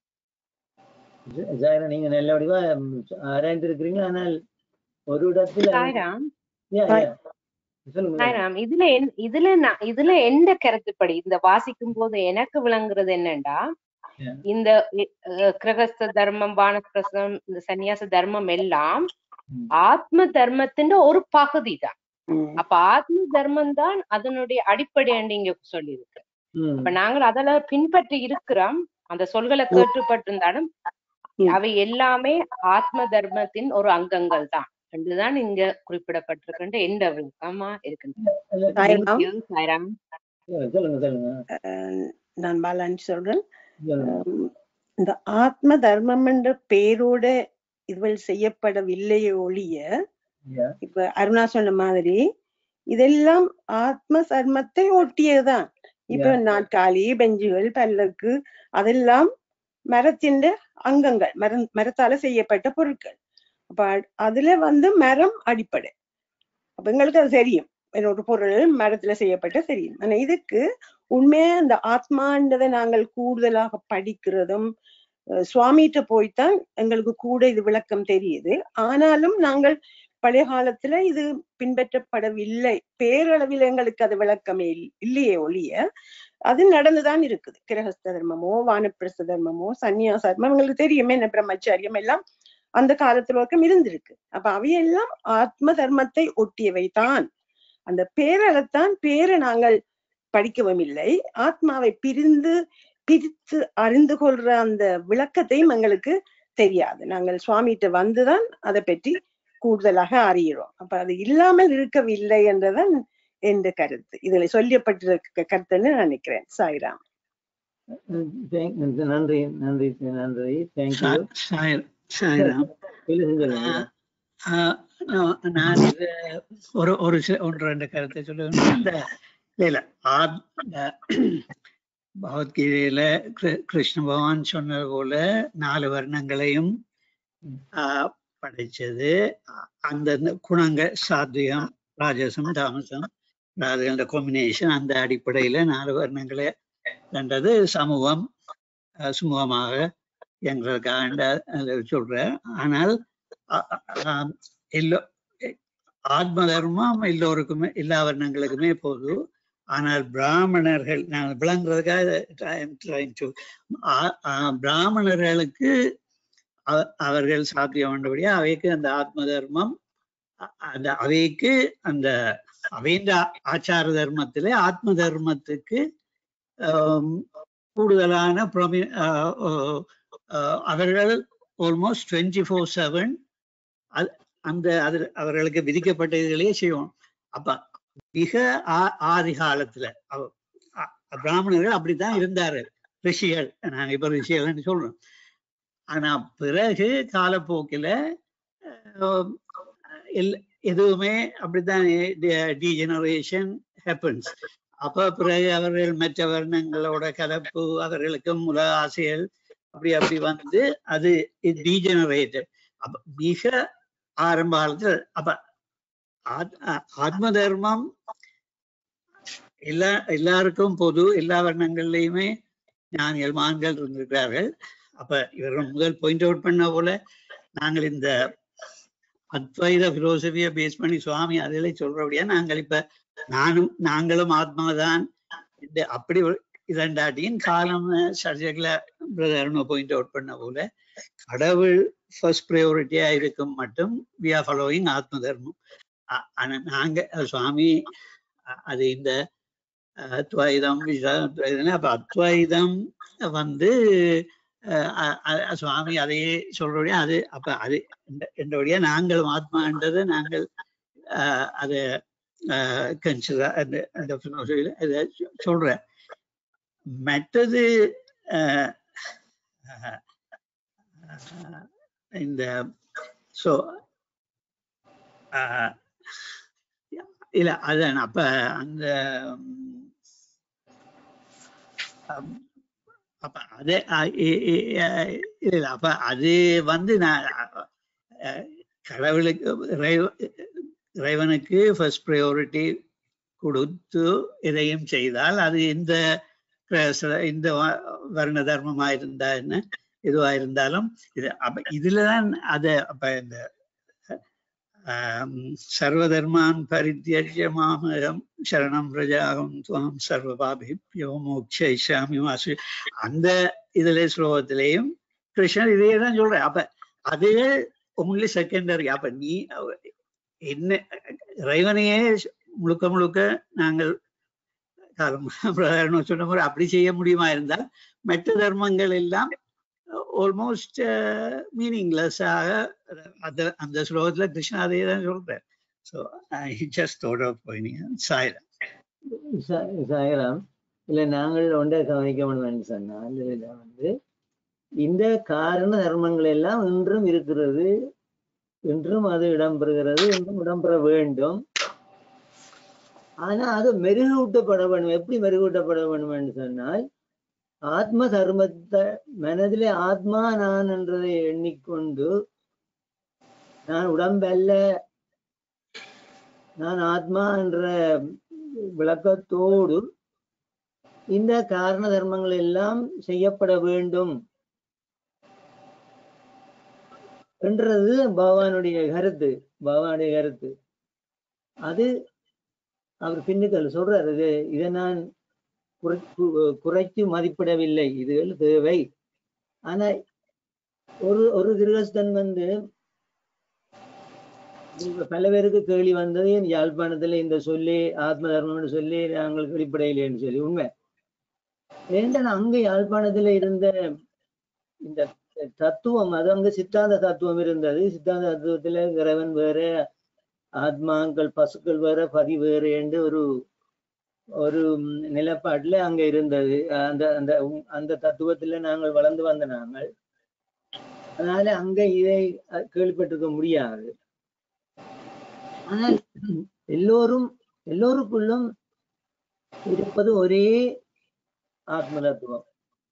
ஜாயிரா நீங்க நல்ல வடிவா ஆராய்ந்திருக்கிறீங்க ஆனால் ஒரு இடத்துல சாய்ராம் Yeah, சாய்- yeah. சொல்லுங்க சாய்ராம் இதுல என் இதுல நான் இதுல எந்த கருத்துப்படி இந்த வாசிக்கும் போது எனக்கு விளங்குறது என்னண்டா Yeah. இந்த அஹ், கிரகஸ்த தர்மம் வானப்பிரசம் இந்த சன்னியாச தர்மம் எல்லாம் ம். ஆத்ம தர்மத்தின் ஒரு பகுதி தான் ம். அப்ப ஆத்ம தர்மம் தான் அதனுடைய அடிப்படை இங்க சொல்லியிருக்கு ம். அப்ப நாங்கள் அதெல்லாம் பின்பற்றி இருக்கிறோம் அந்த சொல்களை கேட்டுப்பட்டிருந்தாலும் ம். அவை எல்லாமே ஆத்ம தர்மத்தின் ஒரு அங்கங்கள் தான் என்றுதான் இங்க குறிப்பிடப்பட்டிருக்கின்ற எந்த விளக்கமா இருக்கின்றது இல்ல, சாய்ராம் Thank you, சாய்ராம் சொல்லுங்க சொல்லுங்க அஹ், நான் பாலாஜி சொல்றேன் சொல்லுங்க உம், இந்த ஆத்ம தர்மம் என்ற பேரோட இதுவள் செய்யப்படவில்லையே ஒழிய Yeah. இப்ப அருணா சொன்ன மாதிரி இதெல்லாம் ஆத்ம தர்மத்தை ஒட்டியதுதான் இப்ப Yeah. நாற்காலி பெஞ்சுகள் பல்லக்கு அதெல்லாம் மரத்தின் அங்கங்கள் மரம் மரத்தால செய்யப்பட்ட பொருட்கள் அப்ப அ- அதுல வந்து மரம் அடிப்படை அப்ப எங்களுக்கு அது தெரியும் என்ன ஒரு பொருள் மரத்துல செய்யப்பட்ட தெரியும் ஆனா இதுக்கு உண்மையா அந்த ஆத்மான்றதை நாங்கள் கூடுதலாக படிக்கிறதும் அஹ் சுவாமிகிட்ட போய்த்தான் எங்களுக்கு கூட இது விளக்கம் தெரியுது ஆனாலும் நாங்கள் பழைய காலத்துல இது பின்பற்றப்படவில்லை பேரளவில் எங்களுக்கு அது விளக்கமே இல்- இல்லையே ஒழிய அது நடந்துதான் இருக்குது கிரகஸ்த தர்மமோ வானப்பிரஸ்த தர்மமோ சந்நியாச தர்மம் எங்களுக்கு தெரியுமே என்ன பிரம்மச்சாரியம் எல்லாம் அந்த காலத்துல வரைக்கும் இருந்திருக்கு அப்ப அவையெல்லாம் ஆத்ம தர்மத்தை ஒட்டியவை தான் அந்த பேரலைத்தான் பேரை நாங்கள் படிக்கவும் இல்லை ஆத்மாவை பிரிந்து பிரித்து அறிந்து கொள்ற அந்த விளக்கத்தையும் எங்களுக்கு தெரியாது நாங்கள் சுவாமிகிட்ட வந்துதான் அதை பற்றி கூடுதலாக அறிகிறோம் அப்ப அது இல்லாமல் இருக்கவில்லை என்றதான் என்ற கருத்து இதுல சொல்லப்பட்டிருக்க கருத்துன்னு நான் நினைக்கிறேன் சாய்ராம் ம், thank- நன்றி நன்றி நன்றி தேங்க்யூ சா- சாய் சாய்ராம் சொல்லுங்க ஆஹ் நான் நான் இது ஒரு ஒரு சில ஒன்று ரெண்டு கருத்தை சொல்லுவேன் இந்த இல்ல இல்ல ஆத் இந்த பகவத்கீதையில கிரு- கிருஷ்ண பகவான் சொன்னது போல நாலு வர்ணங்களையும் ஆஹ் படைச்சது அந்தந்த குணங்க சாத்விகம் ராஜசம் தாமசம் அதுகளோட காம்பினேஷன் அந்த அடிப்படையில நாலு வர்ணங்களை கண்டது சமூகம் அஹ், சுமூகமாக எங்களுக்காக சொல்ற ஆனால் அ- அ- ஆம், எல்லோ எ- ஆத்ம தர்மம் எல்லோருக்குமே எல்லா வர்ணங்களுக்குமே போதும் ஆனால் பிராமணர்கள் நான் விளங்குறதுக்காக trying- trying to ஆ- ஆ, பிராமணர்களுக்கு அ- அவர்கள் சாத்தியம் வேண்டபடியா அவைக்கு அந்த ஆத்ம தர்மம் அ- அந்த அவைக்கு அந்த அவைந்த ஆச்சார தர்மத்திலே ஆத்ம தர்மத்துக்கு ஆம், கூடுதலான பிரமி ஆஹ் ஆஹ் ஆஹ் அவர்கள் ஆல்மோஸ்ட் டுவெண்ட்டி ஃபோர் செவன் அந்த அது அவர்களுக்கு விதிக்கப்பட்ட இதுகளையே செய்வோம் அப்ப மிக ஆ- ஆதி காலத்துல அவ- அ- பிராமணர்கள் அப்படித்தான் இருந்தாரு ரிஷிகள் நாங்க இப்ப ரிஷிகள்னு சொல்றோம் ஆனா பிறகு காலப்போக்கில ஆஹ் எல்- எதுவுமே அப்படித்தான் டீஜெனரேஷன் ஹேப்பன்ஸ் அப்ப பிறகு அவர்கள் மற்ற வர்ணங்களோட கலப்பு அவர்களுக்கும் உலக ஆசைகள் அப்படி அப்படி வந்து அது டீஜெனரேட்டட் அப்ப மிக ஆரம்ப காலத்துல அப்ப ஆத்- ஆ- ஆத்ம தர்மம் எல்லா எல்லாருக்கும் பொது எல்லா வர்ணங்கள்லயுமே ஞானிகள் மான்கள் இருந்திருக்கிறார்கள் அப்ப இவர்கள் முதல் பாயிண்ட் அவுட் பண்ண போல நாங்கள் இந்த அத்வைத பிலோசபியை பேஸ் பண்ணி சுவாமி அதிலே சொல்றபடியா நாங்கள் இப்ப நானும் நாங்களும் ஆத்மாதான் இந்த அப்படி ஒரு இதண்டாட்டியின் காலம் சர்ஜைகளை பிரதர்னு பாயிண்ட் அவுட் பண்ண போல கடவுள் ஃபர்ஸ்ட் ப்ரையாரிட்டியா இருக்கும் மட்டும் வி ஆர் ஃபாலோயிங் ஆத்ம தர்மம் அ- ஆனா நாங்க அஹ் சுவாமி அ- அது இந்த அஹ், அத்வைதம் விஷயம் அத்வைதம் அப்ப அத்வைதம் வந்து அஹ், அ- அ- சுவாமி அதையே சொல்றபடியா அது அப்ப அது இந்த- என்றபடியா நாங்கள் ஆத்மான்றதை நாங்கள் அஹ், அதை கன்சிடர் அந்த அந்த philosophy ல இதை சொ- சொல்றேன் மற்றது அஹ், அஹ், அஹ், இந்த ஸோ இல்ல அதான் அப்ப அந்த ம், அம், அப்ப அது அ- இ- இ- அ- இல்ல அப்ப அது வந்து நான் அஹ், கடவுளுக்கு இறைவ- இறைவனுக்கு ஃபர்ஸ்ட் ப்ரையாரிட்டி கொடுத்து எதையும் செய்தால் அது இந்த கிரேச- இந்த வ- வர்ண தர்மமா இருந்தா என்ன எதுவா இருந்தாலும் இது அப்ப இதுலதான் அத அப்ப இந்த ஆம், சர்வதர்மான் பரித்தியஜ்ய மாமகம் சரணம் பிரஜாகம் துவாம் சர்வபாபிப்யோ மோக்ஷயிஷாமி வாசு அந்த இதுல ஸ்லோகத்திலேயும் கிருஷ்ணர் இதையே தான் சொல்றேன் அப்ப அது ஒன்லி செகண்டரி அப்ப நீ அவ- என்ன இறைவனையே முழுக்க முழுக்க நாங்கள் காலம் பிரதாரணம் சொன்ன மாதிரி அப்படி செய்ய முடியுமா இருந்தால் மற்ற தர்மங்கள் எல்லாம் ஆல்மோஸ்ட் மீனிங்லெஸ்ஸாக அந்த அந்த ஸ்லோகத்துல கிருஷ்ணா அதே தான் சொல்றார் so I just thought of point Sairam சா- சாயலாம் இல்ல நாங்கள் ஒன்றை கவனிக்க வேண்டும் சொன்னால் இதுல வந்து இந்த காரண தர்மங்கள் எல்லாம் இன்றும் இருக்கிறது இன்றும் அது இடம்பெறுகிறது இன்றும் இடம்பெற வேண்டும் ஆனா அது மெருகூட்டப்பட வேண்டும் எப்படி மெருகூட்டப்பட வேண்டும் என்று சொன்னால் ஆத்ம தர்மத்தை மனதிலே ஆத்மா நான் என்றதை எண்ணிக்கொண்டு நான் உடம்பல்ல நான் ஆத்மா என்ற விளக்கத்தோடு இந்த காரண தர்மங்கள் எல்லாம் செய்யப்பட வேண்டும் என்றது பகவானுடைய கருத்து பகவானுடைய கருத்து அது அவர் பின்னுக்கள் சொல்றாரு இது இதை நான் குறை- கு- குறைத்து மதிப்பிடவில்லை இதுகள் தேவை ஆனா ஒரு ஒரு கிரகஸ்தன் வந்து இப்ப பல பேருக்கு கேள்வி வந்தது "ஏன் யாழ்ப்பாணத்துல இந்த சொல்லி ஆத்ம தர்மம்னு சொல்லி நாங்கள் வெளிப்படையிலேன்னு சொல்லி உண்மை ஏன்டா அங்க யாழ்ப்பாணத்துல இருந்த இந்த தத்துவம் அது அங்க சித்தாந்த தத்துவம் இருந்தது சித்தாந்த தத்துவத்துல இறைவன் வேற ஆத்மாக்கள் பசுக்கள் வேற பதி வேற என்று ஒரு ஒரு ம், நிலப்பாட்டுல அங்க இருந்தது அந்த அந்த உம், அந்த தத்துவத்துல நாங்கள் வளர்ந்து வந்த நாங்கள் அதனால அங்க இதை அஹ், கேள்விப்பட்டிருக்க முடியாது ஆனால் எல்லோரும் எல்லோருக்குள்ளும் இருப்பது ஒரே ஆத்ம தத்துவம்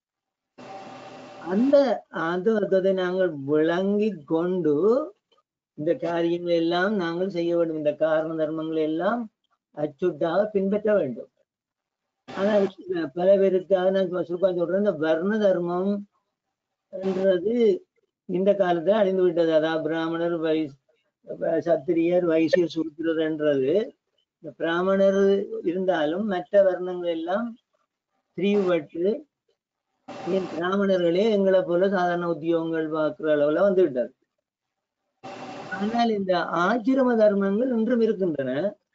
அந்த ஆத்ம தத்துவத்தை நாங்கள் விளங்கி கொண்டு இந்த காரியங்கள் எல்லாம் நாங்கள் செய்ய வேண்டும் இந்த காரண தர்மங்கள் எல்லாம் அச்சுட்டாக பின்பற்ற வேண்டும் ஆனால் அஹ் பல பேருக்காக நான் சுருக்கா சொல்றேன் இந்த வர்ண தர்மம் என்றது இந்த காலத்துல அழிந்து விட்டது அதாவது பிராமணர் வைஸ் அஹ் சத்திரியர் வைசியர் சூத்திரர் என்றது இந்த பிராமணர் இருந்தாலும் மற்ற வர்ணங்கள் எல்லாம் பிரிவுபட்டு ஏன் பிராமணர்களே எங்களை போல சாதாரண உத்தியோகங்கள் பார்க்கிற அளவுல வந்து விட்டார் ஆனால் இந்த ஆச்சிரம தர்மங்கள் இன்றும் இருக்கின்றன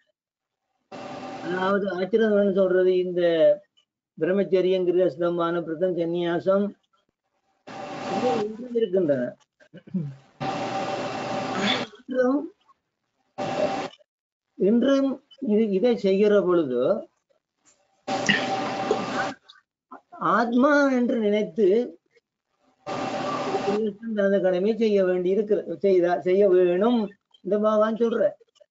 அதாவது ஆச்சிரமம் சொல்றது இந்த பிரம்மச்சரியம் கிரகஸ்தம் வானப்பிரதம் சந்நியாசம் இவை இன்றும் இருக்கின்றன இன்றும் இன்றும் இது இதை செய்கிற பொழுது ஆத்மா என்று நினைத்து தனது கடமை செய்ய வேண்டி இருக்கிற செய்தா செய்ய வேணும் இந்த பகவான் சொல்ற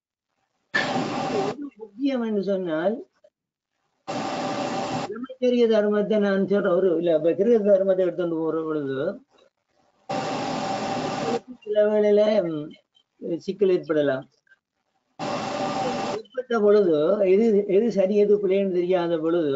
எது முக்கியம் என்று சொன்னால் பிரம்மச்சரிய தர்மத்தை நான் சொல்ற ஒரு இல்ல இப்ப கிருக தர்மத்தை எடுத்துட்டு போற பொழுது சில வேளையில ம், சிக்கல் ஏற்படலாம் ஏற்பட்ட பொழுது எது எது சரி எது பிள்ளைன்னு தெரியாத பொழுது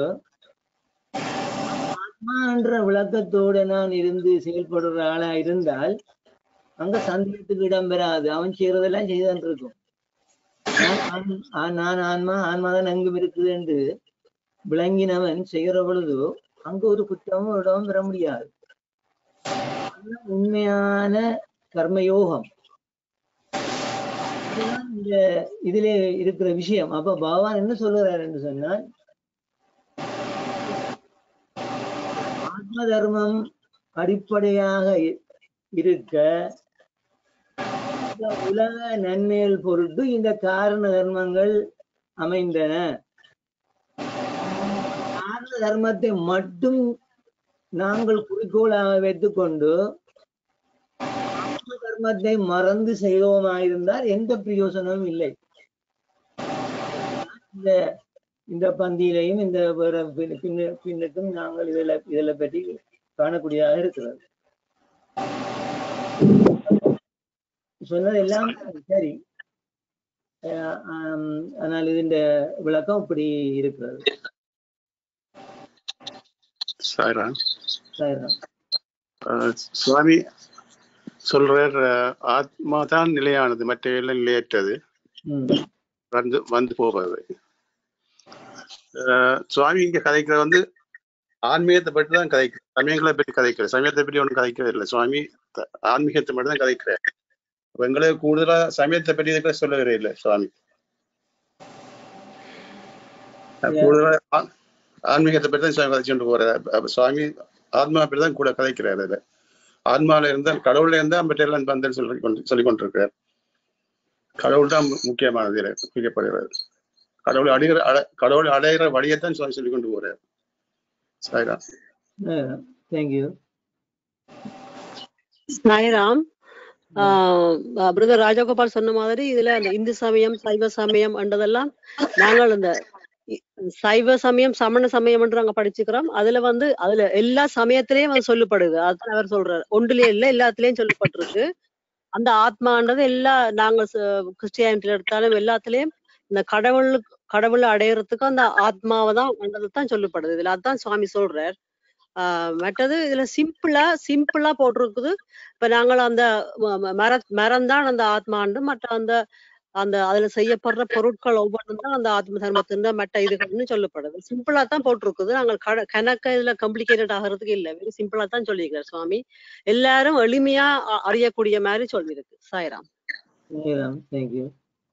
ஆத்மா என்ற விளக்கத்தோட நான் இருந்து செயல்படுற ஆளா இருந்தால் அங்க சந்தேகத்துக்கு இடம் பெறாது அவன் செய்யறதெல்லாம் செய்தான் இருக்கும் நான் ஆன்- ஆ- நான் ஆன்மா ஆன்மா தான் அங்கும் இருக்குது என்று விளங்கினவன் செய்கிற பொழுது அங்க ஒரு குற்றமும் இடமும் பெற முடியாது அதுதான் உண்மையான கர்மயோகம் இதுதான் இந்த இதிலே இருக்கிற விஷயம் அப்ப பகவான் என்ன சொல்லுறார் என்று சொன்னால் ஆத்ம தர்மம் அடிப்படையாக இ- இருக்க இந்த உலக நன்மைகள் பொருட்டு இந்த காரண தர்மங்கள் அமைந்தன காரண தர்மத்தை மட்டும் நாங்கள் குறிக்கோளாக வைத்துக்கொண்டு ஆத்ம தர்மத்தை மறந்து செய்தோமாயிருந்தால் எந்த பிரயோசனமும் இல்லை இந்த இந்த பந்தியிலையும் இந்த வேற பின்ன- பின்ன- பின்னுக்கும் நாங்கள் இதில் இதில் பற்றி காணக்கூடியதாக இருக்கிறது சொன்னது எல்லாம் சரி அஹ் ஆம், ஆனால் இதன் விளக்கம் இப்படி இருக்கிறது சாய்ராம் சரிதான். அஹ் சுவாமி சொல்றார் அஹ் ஆத்மா தான் நிலையானது மற்ற எல்லாம் நிலையற்றது ம் வந்து வந்து போவது அஹ் சுவாமி இங்க கதைக்கிற வந்து ஆன்மீகத்தை பற்றி தான் கதைக்கிற சமயங்களை பற்றி கதைக்கிற சமயத்தை பற்றி ஒன்றும் கதைக்கிறது இல்லை சுவாமி த- ஆன்மீகத்தை மட்டும் தான் கதைக்கிறார் அப்ப எங்களுக்கு கூடுதலா சமயத்தை பற்றி இதுக்கு சொல்லவே இல்லை சுவாமி அஹ் கூடுதலா ஆ- ஆன்மீகத்தை பற்றி தான் சுவாமி கதைச்சுட்டு போறாரு அப்ப சுவாமி ஆத்மா பற்றி தான் கூட கதைக்கிறார் அதுல ஆன்மால இருந்தால் கடவுள்ல இருந்தா மற்ற எல்லாம் பந்தல் சொல்லி கொண்டு சொல்லி கொண்டிருக்கிறார் கடவுள் தான் மு- முக்கியமானது இதுல குறிக்கப்படுகிறது கடவுளை அடைகிற அட- கடவுளை அடைகிற வழியைத்தான் சுவாமி சொல்லி கொண்டு போறார் சாய்ராம் தேங்க்யூ சாய்ராம் பிரதர் ராஜகோபால் சொன்ன மாதிரி இதுல அந்த இந்து சமயம் சைவ சமயம் என்றதெல்லாம் நாங்கள் அந்த இ- சைவ சமயம் சமண சமயம் என்று நாங்க படிச்சுக்கிறோம் அதுல வந்து அதுல எல்லா சமயத்திலயும் வந்து சொல்லப்படுது அதுதான் அவர் சொல்றாரு ஒன்றுலயே இல்ல எல்லாத்துலயும் சொல்லப்பட்டிருக்கு அந்த ஆத்மான்றது எல்லா நாங்க கிறிஸ்டியானிட்டில எடுத்தாலும் எல்லாத்துலயும் இந்த கடவுளுக்கு கடவுளை அடையறதுக்கு அந்த ஆத்மாவை தான் தான் சொல்லப்படுது இதுல அதான் சுவாமி சொல்றார் ஆஹ் மற்றது இதுல சிம்பிளா சிம்பிளா போட்டிருக்குது இப்ப நாங்கள் அந்த ம- ம- மர மரம் தான் அந்த ஆத்மாண்டு மற்ற அந்த அந்த அதுல செய்யப்படுற பொருட்கள் ஒவ்வொன்றும் தான் அந்த ஆத்ம தர்மத்தின் மற்ற இதுகள்னு சொல்லப்படுது சிம்பிளா தான் போட்டிருக்குது நாங்கள் கட கணக்க இதுல கம்ப்ளிகேட்டட் ஆகிறதுக்கு இல்ல வெறும் சிம்பிளா தான் சொல்லியிருக்காரு சுவாமி எல்லாரும் எளிமையா அ- அறியக்கூடிய மாதிரி சொல்லியிருக்கு சாய்ராம் தேங்க்யூ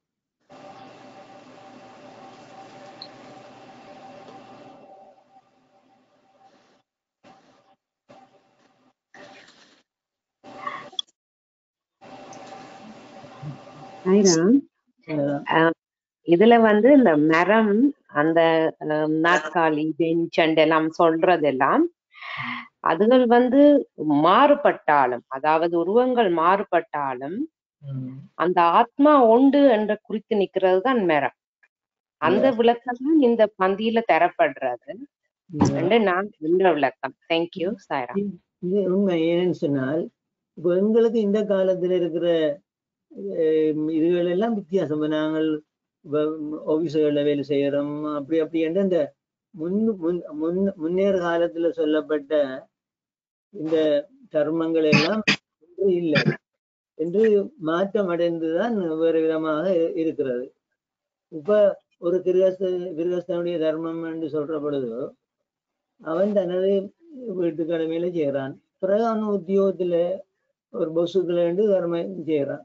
சாய்ராம் ஆஹ் இதுல வந்து இந்த மரம் அந்த ஆஹ் நாற்காலி பெஞ்ச் அண்ட் எல்லாம் சொல்றதெல்லாம் அதுகள் வந்து மாறுபட்டாலும் அதாவது உருவங்கள் மாறுபட்டாலும் அந்த ஆத்மா உண்டு என்று குறித்து நிக்கிறது தான் மரம் அந்த விளக்கம் தான் இந்த பந்தியில தரப்படுறது என்று நான் இந்த விளக்கம் தேங்க்யூ சாய்ராம் இது உண்மை ஏன்னு சொன்னால் இப்போ எங்களுக்கு இந்த காலத்துல இருக்கிற அஹ், இதுகள் எல்லாம் வித்தியாசம் இப்ப நாங்கள் ஆபீஸுகளில் வேலை செய்யறோம் அப்படி அப்படி என்று இந்த முன் முன் முன் முன்னேற காலத்துல சொல்லப்பட்ட இந்த தர்மங்கள் எல்லாம் இன்று இல்லை என்று மாற்றம் அடைந்துதான் வேறு விதமாக இ- இருக்கிறது இப்ப ஒரு கிருகஸ்த கிருகஸ்தனுடைய தர்மம் என்று சொல்ற பொழுது அவன் தனது வீட்டு கடமையில செய்யறான் பிறகு அவன் உத்தியோகத்துல ஒரு பொசுக்குல இருந்து தர்மம் செய்யறான்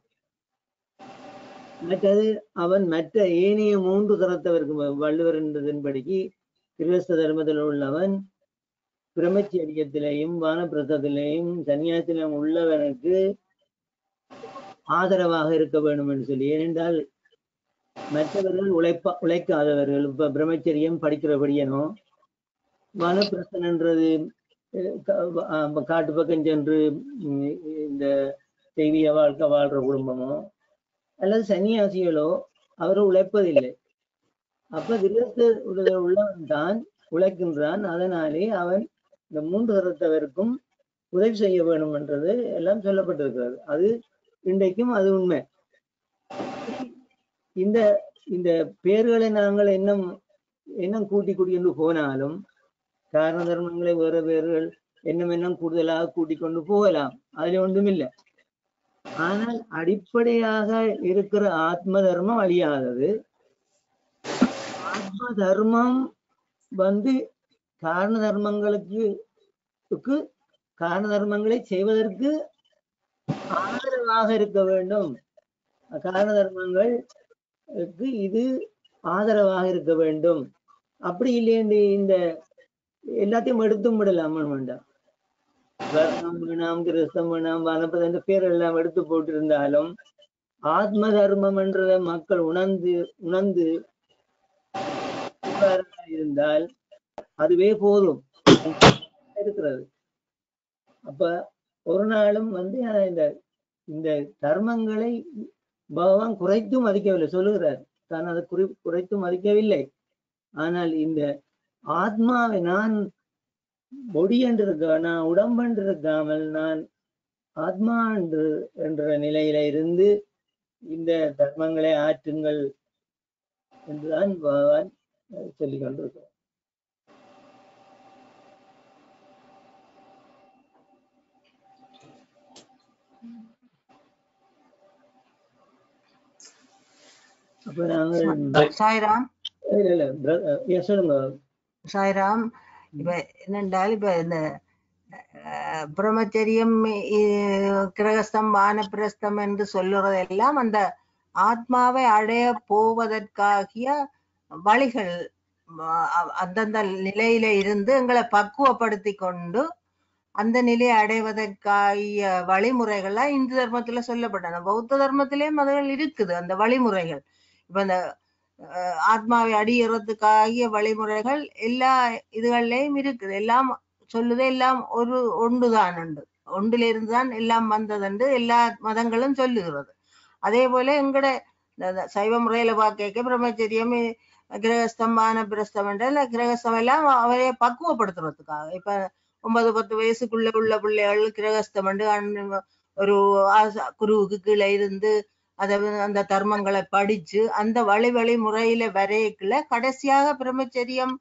மற்றது அவன் மற்ற ஏனைய மூன்று தரத்தவருக்கு வ- வள்ளுவர் என்றதன்படிக்கு கிருகஸ்த தர்மத்தில் உள்ளவன் பிரம்மச்சரியத்திலேயும் வானப்பிரசத்திலேயும் சன்னியாசத்திலும் உள்ளவனுக்கு ஆதரவாக இருக்க வேண்டும் என்று சொல்லி ஏனென்றால் மற்றவர்கள் உழைப்பா உழைக்காதவர்கள் இப்ப பிரம்மச்சரியம் படிக்கிறபடியனோ வனப்பிரசனன்றது அஹ் கா- அஹ் காட்டு பக்கம் சென்று உம் இந்த தெய்வீக வாழ்க்கை வாழ்ற குடும்பமோ அல்லது சன்னியாசிகளோ அவர் உழைப்பதில்லை அப்ப கிரகஸ்த உள்ளவன் தான் உழைக்கின்றான் அதனாலே அவன் இந்த மூன்று தரத்தவருக்கும் உதவி செய்ய வேண்டும் என்றது எல்லாம் சொல்லப்பட்டிருக்கிறது அது இன்றைக்கும் அது உண்மை இந்த இந்த பேர்களை நாங்கள் இன்னும் இன்னும் கூட்டி கூட்டி கொண்டு போனாலும் காரண தர்மங்களை வேற பேர்கள் இன்னும் இன்னும் கூடுதலாக கூட்டிக் கொண்டு போகலாம் அதுல ஒன்றுமில்லை ஆனால் அடிப்படையாக இருக்கிற ஆத்ம தர்மம் அழியாதது ஆத்ம தர்மம் வந்து காரண தர்மங்களுக்கு க்கு காரண தர்மங்களை செய்வதற்கு ஆதரவாக இருக்க வேண்டும் காரண தர்மங்களுக்கு இது ஆதரவாக இருக்க வேண்டும் அப்படி இல்லையென்று இந்த எல்லாத்தையும் எடுத்தும் விடலாம் வேண்டாம் வர்ணம் வேணாம் கிறிஸ்தம் வேணாம் வனப்பது என்ற பேர் எல்லாம் எடுத்து போட்டிருந்தாலும் ஆத்ம தர்மம் என்றதை மக்கள் உணர்ந்து உணர்ந்து உட்கார்ந்து இருந்தால் அதுவே போதும் இருக்கிறது அப்ப ஒரு நாளும் வந்து அஹ், இந்த இந்த தர்மங்களை பகவான் குறைத்து மதிக்கவில்லை சொல்லுகிறார் தான் அதை குறி குறைத்து மதிக்கவில்லை ஆனால் இந்த ஆத்மாவை நான் பொடி என்று இருக்க நான் உடம்பென்று இருக்காமல் நான் ஆத்மா என்று என்ற நிலையில இருந்து இந்த தர்மங்களை ஆற்றுங்கள் என்றுதான் பகவான் அஹ், சொல்லிக் கொண்டிருக்கிறார் அப்ப நாங்கள் சாய்ராம் இல்ல இல்ல bro- அஹ் சொல்லுங்க சாய்ராம் இப்ப என்னென்றால் இப்ப இந்த அஹ், பிரம்மச்சரியம் இ- கிரகஸ்தம் வானப்பிரஸ்தம் என்று சொல்லுறதெல்லாம் அந்த ஆத்மாவை அடைய போவதற்காகிய வழிகள் ம- அ- அந்தந்த நிலையில இருந்து எங்களை பக்குவப்படுத்தி கொண்டு அந்த நிலையை அடைவதற்காகிய வழிமுறைகள்லாம் இந்து தர்மத்துல சொல்லப்பட்டன பௌத்த தர்மத்திலேயும் அதுகள் இருக்குது அந்த வழிமுறைகள் இப்ப இந்த அஹ், ஆத்மாவை அடியறதுக்காகிய வழிமுறைகள் எல்லா இதுகள்லயும் இருக்குது எல்லாம் சொல்லுது எல்லாம் ஒரு ஒன்றுதான் உண்டு ஒன்றில இருந்துதான் எல்லாம் வந்ததுண்டு எல்லா மதங்களும் சொல்லுகிறது அதே போல எங்கட இந்த- இந்த சைவ முறையில பார்க்க பிரம்மச்சரியம் இ- கிரகஸ்தம் வானப்பிரஸ்தம் என்ற இந்த கிரகஸ்தம் எல்லாம் அவரைய பக்குவப்படுத்துறதுக்காக இப்ப ஒன்பது பத்து வயசுக்குள்ள உள்ள பிள்ளைகள் கிரகஸ்தம் என்று அண்ணன் ஒரு ஆசா- குருவுக்கு கீழே இருந்து அதை வந்து அந்த தர்மங்களை படிச்சு அந்த வழி வழி முறையில வரையக்குள்ள கடைசியாக பிரம்மச்சரியம்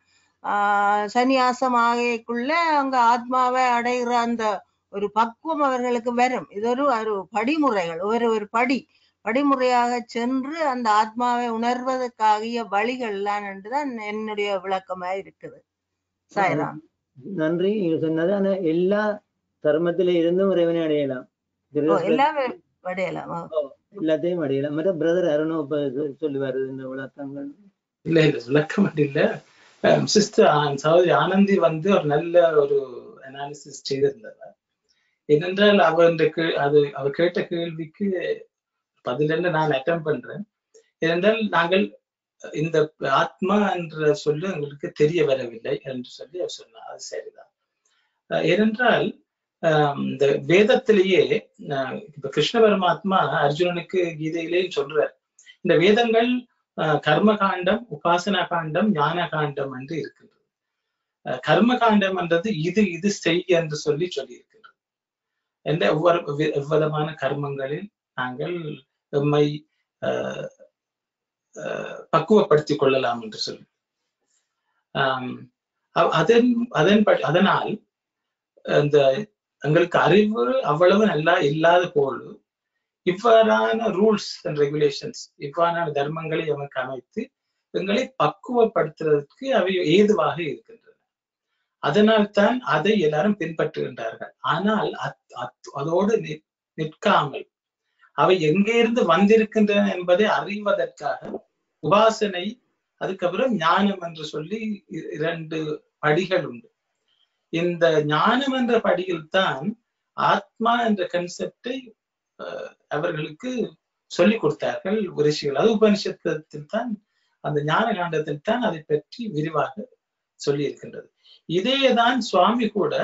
ஆஹ் சந்நியாசம் ஆகைக்குள்ள அங்க ஆத்மாவை அடைகிற அந்த ஒரு பக்குவம் அவர்களுக்கு வரும் இது ஒரு ஒரு படிமுறைகள் ஒரு ஒரு படி படிமுறையாக சென்று அந்த ஆத்மாவை உணர்வதற்காகிய வழிகள்லாம் என்றுதான் என்னுடைய விளக்கமா இருக்குது சாய்ராம் நன்றி நீங்க சொன்னது ஆனா எல்லா தர்மத்தில இருந்தும் இறைவனை அடையலாம் ஓ கிரகஸ்த எல்லாமே வடையலாம் ஓ. எல்லாத்தையும் அடையலாம் மற்ற பிரதர் அருணோ இப்ப சொ- சொல்லுவாரு இந்த விளக்கங்கள் இல்ல இல்ல விளக்கம் அப்படி இல்ல சிஸ்டர் சகோதரி ஆனந்தி வந்து ஒரு நல்ல ஒரு அனாலிசிஸ் செய்திருந்தவர் ஏனென்றால் அவருக்கு அது அவர் கேட்ட கேள்விக்கு பதில் என்ன நான் அட்டம் பண்றேன் ஏனென்றால் நாங்கள் இந்த ஆத்மா என்ற சொல்லு எங்களுக்கு தெரிய வரவில்லை என்று சொல்லி அவர் சொன்னார் அது சரிதான் அஹ் ஏனென்றால் ஆஹ் இந்த வேதத்திலேயே ஆஹ் இப்ப கிருஷ்ண பரமாத்மா அர்ஜுனனுக்கு கீதையிலேயும் சொல்றார் இந்த வேதங்கள் ஆஹ் கர்ம காண்டம் உபாசனா காண்டம் ஞான காண்டம் என்று இருக்கின்றது ஆஹ் கர்ம காண்டம் என்றது இது இது செய் என்று சொல்லி சொல்லி இருக்கின்றது என்ற ஒவ்வொரு வி- எவ்விதமான கர்மங்களில் நாங்கள் எம்மை ஆஹ் அஹ், பக்குவப்படுத்திக் கொள்ளலாம் என்று சொல்லி ஆம், அ- அதன் அதன் படி- அதனால் இந்த எங்களுக்கு அறிவு அவ்வளவு நல்லா இல்லாத போது இவ்வாறான ரூல்ஸ் அண்ட் ரெகுலேஷன்ஸ் இவ்வாறான தர்மங்களை நமக்கு அமைத்து எங்களை பக்குவப்படுத்துறதுக்கு அவை ஏதுவாக இருக்கின்றன அதனால் தான் அதை எல்லாரும் பின்பற்றுகின்றார்கள் ஆனால் அத்- அத்- அதோடு நிற்- நிற்காமல் அவை எங்கே இருந்து வந்திருக்கின்றன என்பதை அறிவதற்காக உபாசனை அதுக்கப்புறம் ஞானம் என்று சொல்லி இ- இரண்டு படிகள் உண்டு இந்த ஞானம் என்ற படியில் தான் ஆத்மா என்ற கன்செப்டை அவர்களுக்கு சொல்லிக் கொடுத்தார்கள் ரிஷிகள் அது உபனிஷத்தில் தான் அந்த ஞான காண்டத்தில் தான் அதை பற்றி விரிவாக சொல்லி இருக்கின்றது இதேதான் சுவாமி கூட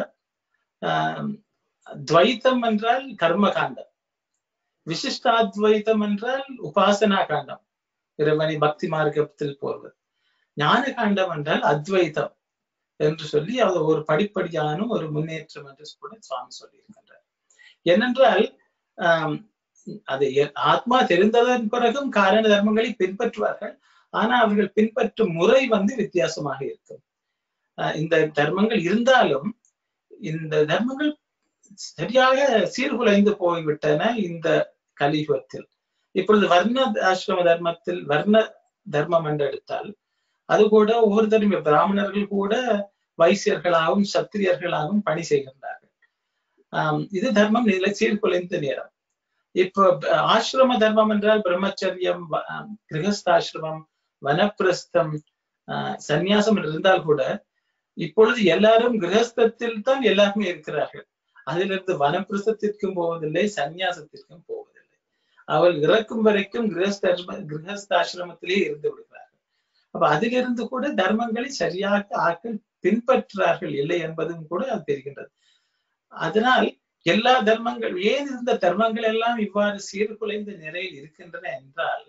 ஆஹ் துவைத்தம் என்றால் கர்ம காண்டம் விசிஷ்டாத்வைத்தம் என்றால் உபாசனா காண்டம் இறைவனை பக்தி மார்க்கத்தில் போவது ஞான காண்டம் என்றால் அத்வைதம் என்று சொல்லி அது ஒரு படிப்படியான ஒரு முன்னேற்றம் என்று கூட சுவாமி சொல்லி இருக்கின்றார் ஏனென்றால் ஆஹ் அது எ- ஆத்மா தெரிந்ததன் பிறகும் காரண தர்மங்களை பின்பற்றுவார்கள் ஆனா அவர்கள் பின்பற்றும் முறை வந்து வித்தியாசமாக இருக்கும் ஆஹ் இந்த தர்மங்கள் இருந்தாலும் இந்த தர்மங்கள் சரியாக சீர்குலைந்து போய்விட்டன இந்த கலியுகத்தில் இப்பொழுது வர்ண ஆசிரம தர்மத்தில் வர்ண தர்மம் என்று எடுத்தால் அது கூட ஒவ்வொருத்தரும் இப்ப பிராமணர்கள் கூட வைசியர்களாகவும் சத்திரியர்களாகவும் பணி செய்கின்றார்கள் ஆஹ் இது தர்மம் நிலை சீர்குலைந்த நேரம் இப்போ ப- ஆசிரம தர்மம் என்றால் பிரம்மச்சரியம் வ- ஆஹ் கிரகஸ்தாசிரமம் வனப்பிரஸ்தம் ஆஹ் சந்நியாசம் என்று இருந்தால் கூட இப்பொழுது எல்லாரும் கிரகஸ்தத்தில் தான் எல்லாருமே இருக்கிறார்கள் அதிலிருந்து வனப்பிரஸ்தத்திற்கும் போவதில்லை சந்நியாசத்திற்கும் போவதில்லை அவள் இறக்கும் வரைக்கும் கிரகஸ்தாசிரம கிரகஸ்தாசிரமத்திலே இருந்து விடுகிறார்கள் அப்ப அதிலிருந்து கூட தர்மங்களை சரியாக ஆக்கள் பின்பற்றுறார்கள் இல்லை என்பதும் கூட அது தெரிகின்றது அதனால் எல்லா தர்மங்கள் ஏன் இருந்த தர்மங்கள் எல்லாம் இவ்வாறு சீர்குலைந்த நிலையில் இருக்கின்றன என்றால்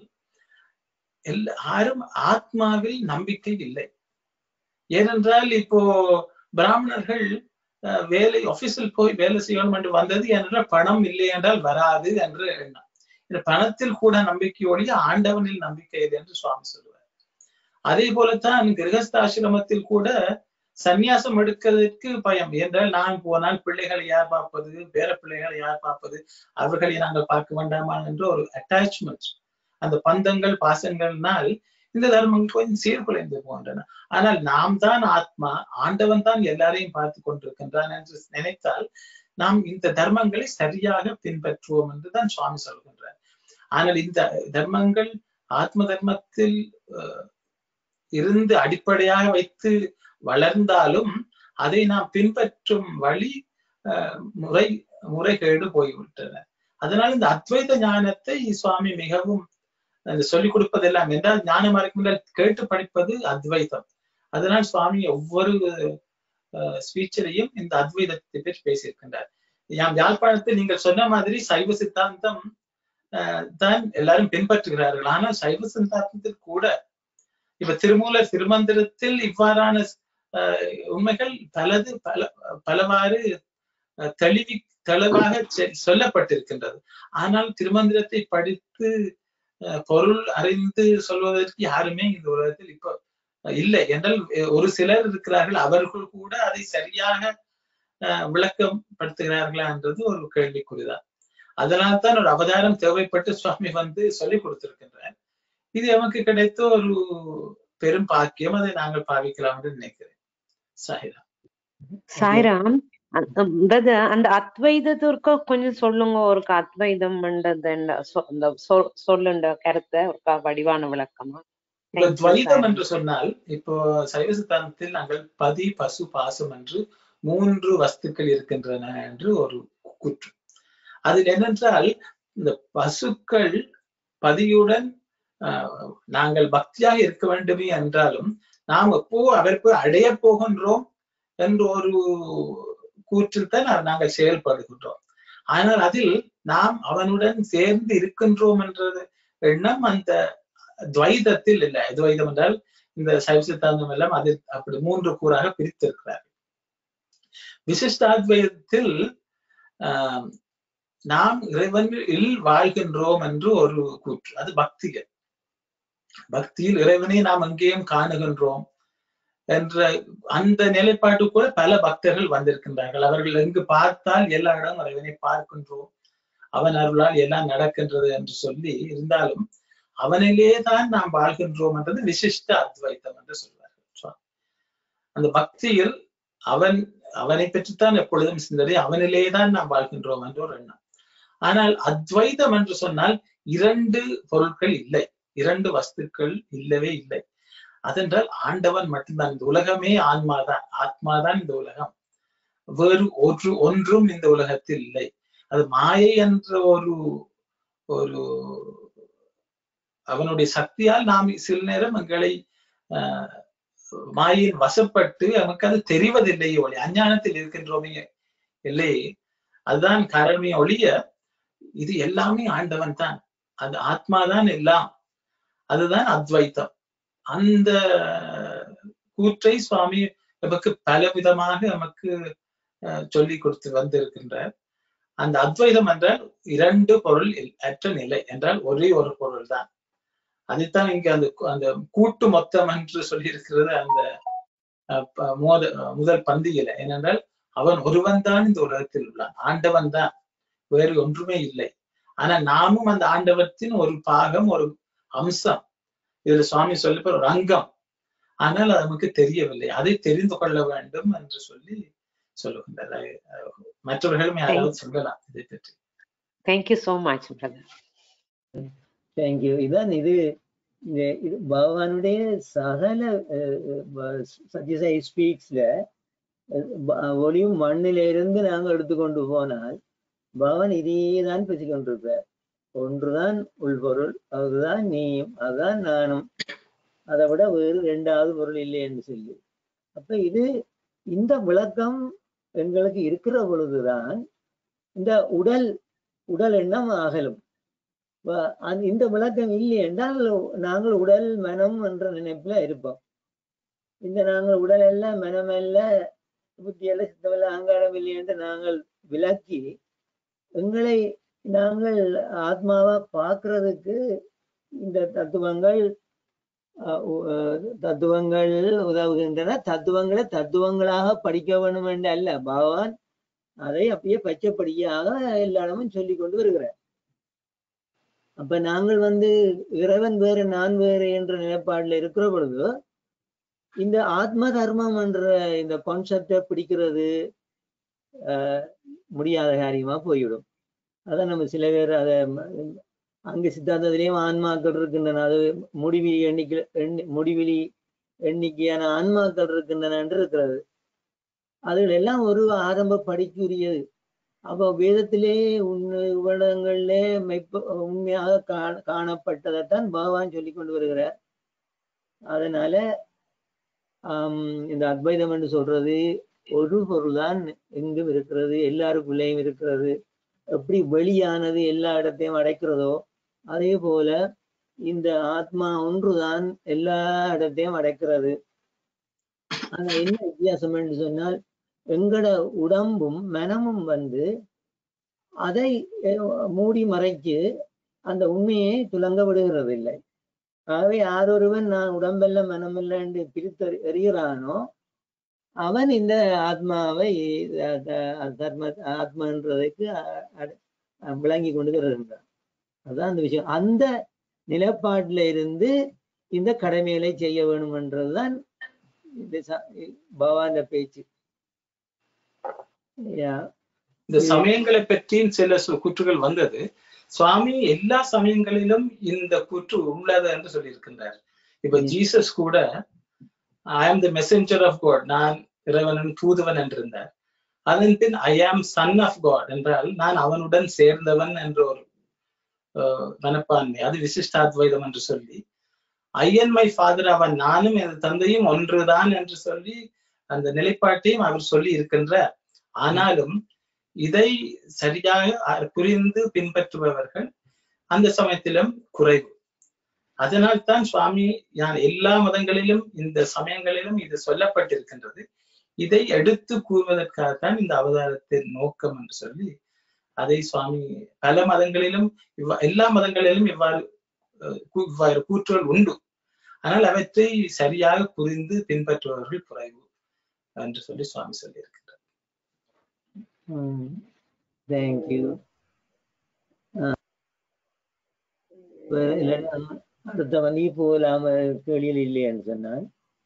எல்லா யாரும் ஆத்மாவில் நம்பிக்கை இல்லை ஏனென்றால் இப்போ பிராமணர்கள் அஹ், வேலை ஆபீஸில் போய் வேலை செய்யணும் என்று வந்தது ஏனென்றால் பணம் இல்லை என்றால் வராது என்று எண்ணம் இந்த பணத்தில் கூட நம்பிக்கையோடைய ஆண்டவனில் நம்பிக்கை இது என்று சுவாமி சொல்லுவார் அதே போலத்தான் கிரகஸ்தாசிரமத்தில் கூட சந்நியாசம் எடுக்கிறதுக்கு பயம் என்றால் நான் போனால் பிள்ளைகளை யார் பார்ப்பது பேர பிள்ளைகளை யார் பார்ப்பது அவர்களை நாங்கள் பார்க்க வேண்டாமா என்ற ஒரு அட்டாச்மெண்ட் அந்த பந்தங்கள் பாசங்கள்னால் இந்த தர்மங்கள் கொஞ்சம் சீர்குலைந்து போகின்றன ஆனால் நாம் தான் ஆத்மா ஆண்டவன் தான் எல்லாரையும் பார்த்து கொண்டிருக்கின்றான் என்று நினைத்தால் நாம் இந்த தர்மங்களை சரியாக பின்பற்றுவோம் என்றுதான் சுவாமி சொல்கின்றார் ஆனால் இந்த தர்மங்கள் ஆத்ம தர்மத்தில் அஹ், இருந்து அடிப்படையாக வைத்து வளர்ந்தாலும் அதை நாம் பின்பற்றும் வழி அஹ், முறை முறைகேடு போய்விட்டன அதனால் இந்த அத்வைத ஞானத்தை சுவாமி மிகவும் அந்த சொல்லிக் கொடுப்பதெல்லாம் என்றால் ஞான மார்க்கங்கள் கேட்டு படிப்பது அத்வைதம் அதனால் சுவாமி ஒவ்வொரு ஸ்பீச்சிலையும் இந்த அத்வைதத்தை பற்றி பேசியிருக்கின்றார் யாம் யாழ்ப்பாணத்தில் நீங்கள் சொன்ன மாதிரி சைவ சித்தாந்தம் அஹ், தான் எல்லாரும் பின்பற்றுகிறார்கள் ஆனால் சைவ சித்தாந்தத்தில் கூட இப்ப திருமூலர் திருமந்திரத்தில் இவ்வாறான அஹ், உண்மைகள் பலது பல பலவாறு அஹ், தெளிவி தெளிவாக செ- சொல்லப்பட்டிருக்கின்றது ஆனால் திருமந்திரத்தை படித்து அஹ், பொருள் அறிந்து சொல்வதற்கு யாருமே இந்த உலகத்தில் இப்போ இல்லை என்றால் அஹ், ஒரு சிலர் இருக்கிறார்கள் அவர்கள் கூட அதை சரியாக அஹ், விளக்கம் படுத்துகிறார்களா என்றது ஒரு கேள்விக்குறிதான் அதனால் தான் ஒரு அவதாரம் தேவைப்பட்டு சுவாமி வந்து சொல்லிக் கொடுத்திருக்கின்றார் இது நமக்கு கிடைத்த ஒரு பெரும் பாக்கியம் அதை நாங்கள் பாவிக்கலாம் என்று நினைக்கிறேன் சாயிரா சாய்ராம் அந்த அதாவது அந்த அத்வைதத்திற்கு கொஞ்சம் சொல்லுங்க ஒரு அத்வைதம்ன்றது என்ன சொ- அந்த சொ- சொல்லுண்ட கருத்தை ஒரு வடிவான விளக்கமா இப்ப Thank you, துவைதம் சாய்ராம். என்று சொன்னால் இப்போ சைவ சித்தாந்தத்தில் நாங்கள் பதி பசு பாசம் என்று மூன்று வஸ்துக்கள் இருக்கின்றன என்று ஒரு கூற்று அதில் என்னென்றால் இந்த பசுக்கள் பதியுடன் ஆஹ், நாங்கள் பக்தியாக இருக்க வேண்டுமே என்றாலும் நாம் எப்போ அவருக்கு அடைய போகின்றோம் என்ற ஒரு கூற்றில் தான் நா- நாங்கள் செயல்படுகின்றோம் ஆனால் அதில் நாம் அவனுடன் சேர்ந்து இருக்கின்றோம் என்ற எண்ணம் அந்த துவைதத்தில் இல்லை துவைதம் என்றால் இந்த சைவ சித்தாந்தம் எல்லாம் அதில் அப்படி மூன்று கூறாக பிரித்திருக்கிறார் விசிஷ்டாத்வைதத்தில் ஆஹ், நாம் இறைவனில் வாழ்கின்றோம் என்று ஒரு கூற்று அது பக்திகள் பக்தியில் இறைவனை நாம் அங்கேயும் காணுகின்றோம் என்ற அந்த நிலைப்பாட்டு கூட பல பக்தர்கள் வந்திருக்கின்றார்கள் அவர்கள் எங்கு பார்த்தால் எல்லா இடம் இறைவனை பார்க்கின்றோம் அவன் அருளால் எல்லாம் நடக்கின்றது என்று சொல்லி இருந்தாலும் அவனிலே தான் நாம் வாழ்கின்றோம் என்றது விசிஷ்ட அத்வைத்தம் என்று சொல்வார்கள் சுவாமி. அந்த பக்தியில் அவன் அவனை பற்றித்தான் எப்பொழுதும் சிந்தனை அவனிலே தான் நாம் வாழ்கின்றோம் என்ற ஒரு எண்ணம் ஆனால் அத்வைதம் என்று சொன்னால் இரண்டு பொருட்கள் இல்லை இரண்டு வஸ்துக்கள் இல்லவே இல்லை அதென்றால் ஆண்டவன் மட்டும்தான் இந்த உலகமே ஆன்மாதான் ஆத்மாதான் இந்த உலகம் வேறு ஒன்று ஒன்றும் இந்த உலகத்தில் இல்லை அது மாயை என்ற ஒரு ஒரு அவனுடைய சக்தியால் நாம் சில நேரம் எங்களை ஆஹ், மாயின் வசப்பட்டு நமக்கு அது தெரிவதில்லையே ஒளி அஞ்ஞானத்தில் இருக்கின்றோமே இல்லையே அதுதான் காரணமே ஒழிய இது எல்லாமே ஆண்டவன் தான் அது ஆத்மாதான் எல்லாம் அதுதான் அத்வைத்தம் அந்த கூற்றை சுவாமி நமக்கு பலவிதமாக நமக்கு அஹ், சொல்லிக் கொடுத்து வந்திருக்கின்றார் அந்த அத்வைதம் என்றால் இரண்டு பொருள் இல்- அற்ற நிலை என்றால் ஒரே ஒரு பொருள் தான் அதைத்தான் இங்க அந்த கு- அந்த கூட்டு மொத்தம் என்று சொல்லியிருக்கிறது அந்த அஹ், ப- மோத அஹ், முதல் பந்தியில ஏனென்றால் அவன் ஒருவன் தான் இந்த உலகத்தில் உள்ளான் ஆண்டவன் தான் வேறு ஒன்றுமே இல்லை ஆனா நாமும் அந்த ஆண்டவத்தின் ஒரு பாகம் ஒரு அம்சம் இதுல சுவாமி சொல்லி ஒரு அங்கம் ஆனால் அது நமக்கு தெரியவில்லை அதை தெரிந்து கொள்ள வேண்டும் என்று சொல்லி சொல்லுகின்றார் அஹ் மற்றவர்களும் யாராவது சொல்லலாம் இதை பற்றி thank you so much brother thank you இதான் இது இந்த இது பகவானுடைய சகல சத்யசாய் ஸ்பீக்ஸ்ல ஒளியும் மண்ணில இருந்து நாங்க எடுத்துக்கொண்டு போனால் பகவான் இதையே தான் பேசிக் கொண்டிருப்பார் ஒன்றுதான் உள்பொருள் அதுதான் நீயும் அதுதான் நானும் அதை விட வேறு ரெண்டாவது பொருள் இல்லை என்று சொல்லி அப்ப இது இந்த விளக்கம் எங்களுக்கு இருக்கிற பொழுதுதான் இந்த உடல் உடல் எண்ணம் அகலும் வ- அந்த- இந்த விளக்கம் இல்லை என்றால் நாங்கள் உடல் மனம் என்ற நினைப்புல இருப்போம் இந்த நாங்கள் உடல் அல்ல மனம் அல்ல புத்தி அல்ல சித்தமல்ல அகங்காரம் இல்லை என்று நாங்கள் விளக்கி எங்களை நாங்கள் ஆத்மாவா பார்க்கிறதுக்கு இந்த தத்துவங்கள் அஹ், உ- அஹ், தத்துவங்கள் உதவுகின்றன தத்துவங்களை தத்துவங்களாக படிக்க வேண்டும் என்று அல்ல பகவான் அதை அப்படியே பச்சைப்படியாக எல்லா இடமும் சொல்லி கொண்டு வருகிறார் அப்ப நாங்கள் வந்து இறைவன் வேறு நான் வேறு என்ற நிலைப்பாடுல இருக்கிற பொழுது இந்த ஆத்ம தர்மம் என்ற இந்த கான்செப்டை பிடிக்கிறது ஆஹ், முடியாத காரியமா போய்விடும் அதான் நம்ம சில பேர் அதை அங்க சித்தாந்தத்திலேயும் ஆன்மாக்கள் இருக்கின்றன அது முடிவிலி எண்ணிக்கை எண்ணி முடிவிலி எண்ணிக்கையான ஆன்மாக்கள் இருக்கின்றன என்று இருக்கிறது அதுகள் எல்லாம் ஒரு ஆரம்ப படிக்குரியது அப்போ வேதத்திலே உண்மை உபடங்களிலே மெய்ப்ப உண்மையாக காண காணப்பட்டதைத்தான் பகவான் சொல்லி கொண்டு வருகிறார் அதனால ஆம், இந்த அத்வைதம் என்று சொல்றது ஒரு பொருள்தான் எங்கும் இருக்கிறது எல்லாருக்குள்ளேயும் இருக்கிறது எப்படி வெளியானது எல்லா இடத்தையும் அடைக்கிறதோ அதே போல இந்த ஆத்மா ஒன்றுதான் எல்லா இடத்தையும் அடைக்கிறது ஆனா என்ன வித்தியாசம் என்று சொன்னால் எங்கட உடம்பும் மனமும் வந்து அதை அஹ், மூடி மறைச்சு அந்த உண்மையை துலங்க விடுகிறது இல்லை ஆகவே யாரொருவன் நான் உடம்பல்ல மனமில்ல என்று பிரித்து எறி- எறிகிறானோ அவன் இந்த ஆத்மாவை அஹ், த- தர்ம ஆத்மான்றதுக்கு அ- அட- அஹ், விளங்கி கொண்டு வருகின்றான் அதான் அந்த விஷயம் அந்த நிலப்பாட்டில இருந்து இந்த கடமைகளை செய்ய வேணும்ன்றதுதான் இந்த ச- பகவான் பேச்சு Yeah. இந்த இது- சமயங்களை பற்றியும் சில சு- கூற்றுகள் வந்தது சுவாமி எல்லா சமயங்களிலும் இந்த கூற்று உள்ளது என்று சொல்லியிருக்கின்றார் இப்ப ம். ஜீசஸ் கூட ஐ ஆம் த மெசஞ்சர் ஆஃப் காட் நான் இறைவனின் தூதுவன் என்றிருந்தார் அதன் பின் ஐ ஆம் சன் ஆஃப் காட் என்றால் நான் அவனுடன் சேர்ந்தவன் என்ற ஒரு அஹ், மனப்பான்மை அது விசிஷ்டாத்வைதம் என்று சொல்லி ஐயன் மை ஃபாதர் அவன் நானும் எனது தந்தையும் ஒன்றுதான் என்று சொல்லி அந்த நிலைப்பாட்டையும் அவர் சொல்லி இருக்கின்றார் ஆனாலும் இதை சரியாக அ- புரிந்து பின்பற்றுபவர்கள் அந்த சமயத்திலும் குறைவு அதனால் தான் சுவாமி நான் எல்லா மதங்களிலும் இந்த சமயங்களிலும் இது சொல்லப்பட்டிருக்கின்றது இதை எடுத்து கூறுவதற்காகத்தான் இந்த அவதாரத்தின் நோக்கம் என்று சொல்லி அதை சுவாமி பல மதங்களிலும் இவ்வா- எல்லா மதங்களிலும் இவ்வாறு அஹ், கூ- வேறு கூற்றுகள் உண்டு ஆனால் அவற்றை சரியாக புரிந்து பின்பற்றுபவர்கள் குறைவு என்று சொல்லி சுவாமி சொல்லியிருக்கிறார் தேங்க்யூ அடுத்த நீ போகலாம கேள்வியில் இல்லையான்னு சொன்னான்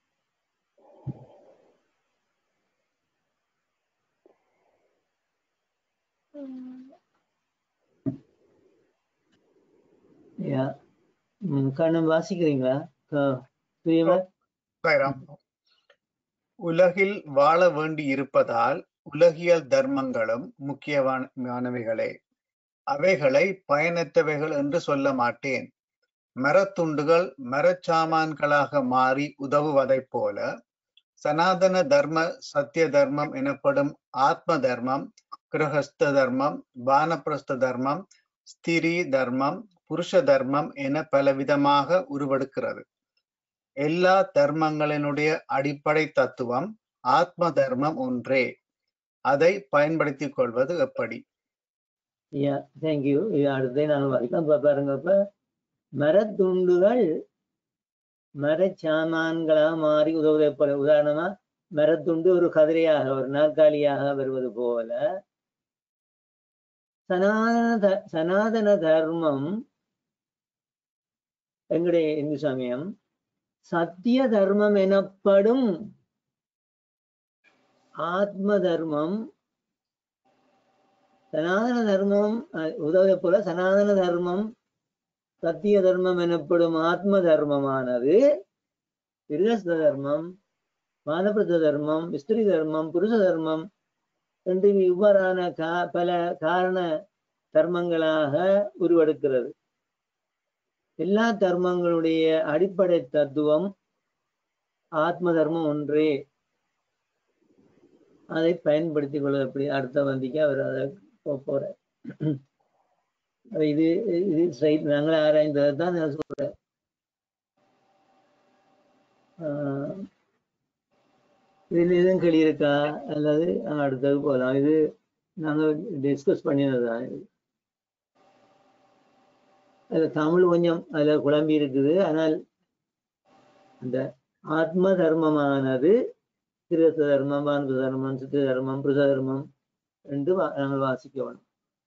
யா ம், கண்ணன் வாசிக்கிறீங்களா க- பிரியமா சாய்ராம். உலகில் வாழ வேண்டி இருப்பதால் உலகியல் தர்மங்களும் முக்கியமானவைகளே அவைகளை பயனற்றவைகள் என்று சொல்ல மாட்டேன் மரத்துண்டுகள் மரச்சாமான்களாக மாறி உதவுவதைப் போல சனாதன தர்ம சத்திய தர்மம் எனப்படும் ஆத்ம தர்மம் கிரகஸ்த தர்மம் வானப்பிரஸ்த தர்மம் ஸ்திரீ தர்மம் புருஷ தர்மம் என பலவிதமாக உருவெடுக்கிறது எல்லா தர்மங்களினுடைய அடிப்படை தத்துவம் ஆத்ம தர்மம் ஒன்றே அதை பயன்படுத்திக் கொள்வது எப்படி யா தேங்க்யூ இது அடுத்தே நான் வாசிக்கலாம் இப்ப பாருங்க இப்ப மரத்துண்டுகள் மரச்சாமான்களா மாறி உதவுவதை போல உதாரணமா மரத்துண்டு ஒரு கதிரையாக ஒரு நாற்காலியாக வருவது போல சனாதன த- சனாதன தர்மம் எங்களுடைய இந்து சமயம் சத்திய தர்மம் எனப்படும் ஆத்ம தர்மம் சனாதன தர்மம் அஹ், உதவுவதை போல சனாதன தர்மம் சத்திய தர்மம் எனப்படும் ஆத்ம தர்மமானது கிரகஸ்த தர்மம் வானப்பிரத தர்மம் ஸ்திரீ தர்மம் புருஷ தர்மம் என்று இவ்வாறான கா பல காரண தர்மங்களாக உருவெடுக்கிறது எல்லா தர்மங்களுடைய அடிப்படை தத்துவம் ஆத்ம தர்மம் ஒன்றே அதை பயன்படுத்திக் கொள்ள எப்படி அடுத்த வந்திக்கு அவர் அதை போ- போறார் அப்ப இது இது ஸ்ட்ரைட் நாங்கள் ஆராய்ந்ததை தான் நான் சொல்றேன் ஆஹ் இதுல எதுவும் கேள்வி இருக்கா அல்லது நாங்க அடுத்தது போகலாம் இது நாங்க டிஸ்கஸ் பண்ணினதுதான் இது அதுல தமிழ் கொஞ்சம் அதுல குழம்பி இருக்குது ஆனால் அந்த ஆத்ம தர்மமானது கிரகஸ்த தர்மம் வானப தர்மம் சித்த தர்மம் புருஷ தர்மம் என்று வா- நாங்கள் வாசிக்க வேணும்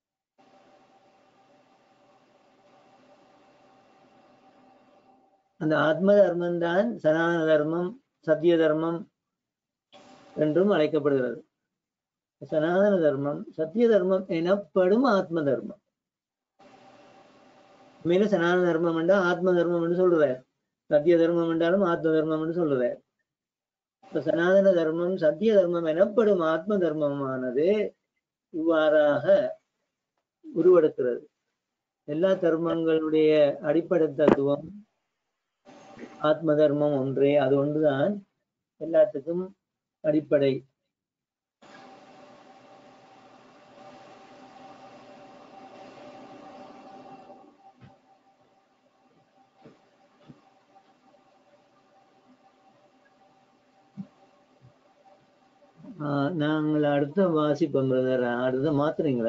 அந்த ஆத்ம தர்மம் தான் சனாதன தர்மம் சத்திய தர்மம் என்றும் அழைக்கப்படுகிறது சனாதன தர்மம் சத்திய தர்மம் எனப்படும் ஆத்ம தர்மம் உண்மையில சனாதன தர்மம் என்றால் ஆத்ம தர்மம் என்று சொல்றார் சத்திய தர்மம் என்றாலும் ஆத்ம தர்மம் என்று சொல்றார் இப்ப சனாதன தர்மம் சத்திய தர்மம் எனப்படும் ஆத்ம தர்மமானது இவ்வாறாக உருவெடுக்கிறது எல்லா தர்மங்களுடைய அடிப்படை தத்துவம் ஆத்ம தர்மம் ஒன்றே அது ஒன்றுதான் எல்லாத்துக்கும் அடிப்படை ஆஹ் நாங்கள் அடுத்த வாசிப்போம் பிரதர் அடுத்த மாத்துறீங்களா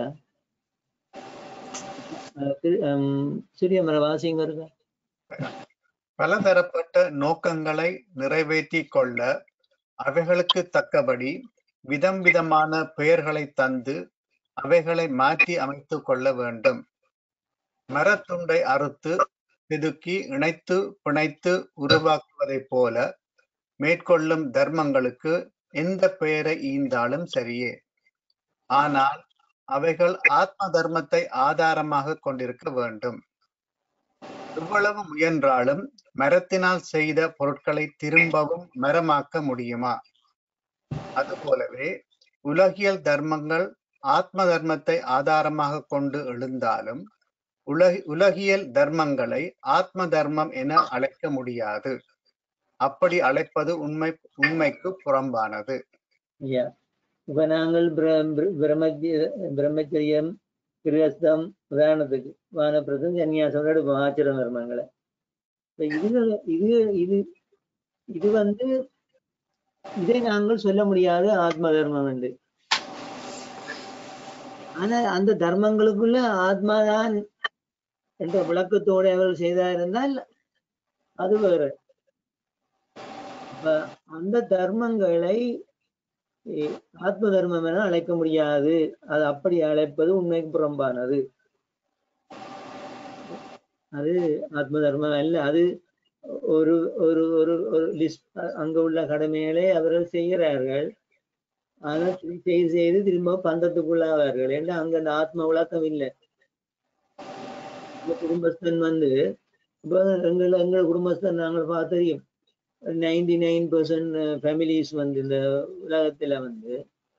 ஆஹ் திரு- ஹம், சிறிய மர வாசிங்க இருக்கா பலதரப்பட்ட நோக்கங்களை நிறைவேற்றிக் கொள்ள அவைகளுக்கு தக்கபடி விதம் விதமான பெயர்களை தந்து அவைகளை மாற்றி அமைத்துக் கொள்ள வேண்டும் மரத்துண்டை அறுத்து செதுக்கி இணைத்து பிணைத்து உருவாக்குவதைப் போல மேற்கொள்ளும் தர்மங்களுக்கு எந்த பெயரை ஈந்தாலும் சரியே ஆனால் அவைகள் ஆத்ம தர்மத்தை ஆதாரமாக கொண்டிருக்க வேண்டும் எவ்வளவு முயன்றாலும் மரத்தினால் செய்த பொருட்களை திரும்பவும் மரமாக்க முடியுமா அதுபோலவே உலகியல் தர்மங்கள் ஆத்ம தர்மத்தை ஆதாரமாக கொண்டு எழுந்தாலும் உலக உலகியல் தர்மங்களை ஆத்ம தர்மம் என அழைக்க முடியாது அப்படி அழைப்பது உண்மை உண்மைக்கு புறம்பானது ஐயா இப்ப நாங்கள் பிர- பிர- பிரம்மச்சரிய பிரம்மச்சரியம் கிரகஸ்தம் உதாரணத்துக்கு வானப்பிரதம் சன்னியாசம் எடுப்போம் ஆச்சிர தர்மங்களை இப்ப இது இது இது இது வந்து இதை நாங்கள் சொல்ல முடியாது ஆத்ம தர்மம் என்று ஆனா அந்த தர்மங்களுக்குள்ள ஆத்மாதான் என்ற விளக்கத்தோடு அவர்கள் செய்தா இருந்தால் அது வேறு அப்ப அந்த தர்மங்களை இ- ஆத்ம தர்மம் என அழைக்க முடியாது அது அப்படி அழைப்பது உண்மைக்கு புறம்பானது அது ஆத்ம தர்மம் அல்ல அது ஒரு ஒரு ஒரு ஒரு லிஸ்ட் அங்க உள்ள கடமைகளை அவர்கள் செய்கிறார்கள் ஆனால் திரும்பி செய்து செய்து திரும்ப பந்தத்துக்குள்ளாவார்கள் ஏன்னா அங்க அந்த ஆத்ம விளக்கம் இல்லை இந்த குடும்பஸ்தன் வந்து இப்போ எங்கள் எங்கள் குடும்பஸ்தன் நாங்கள் பார்த்து தெரியும் நைன்டி நைன் பர்சன்ட் ஃபேமிலிஸ் வந்து இந்த உலகத்துல வந்து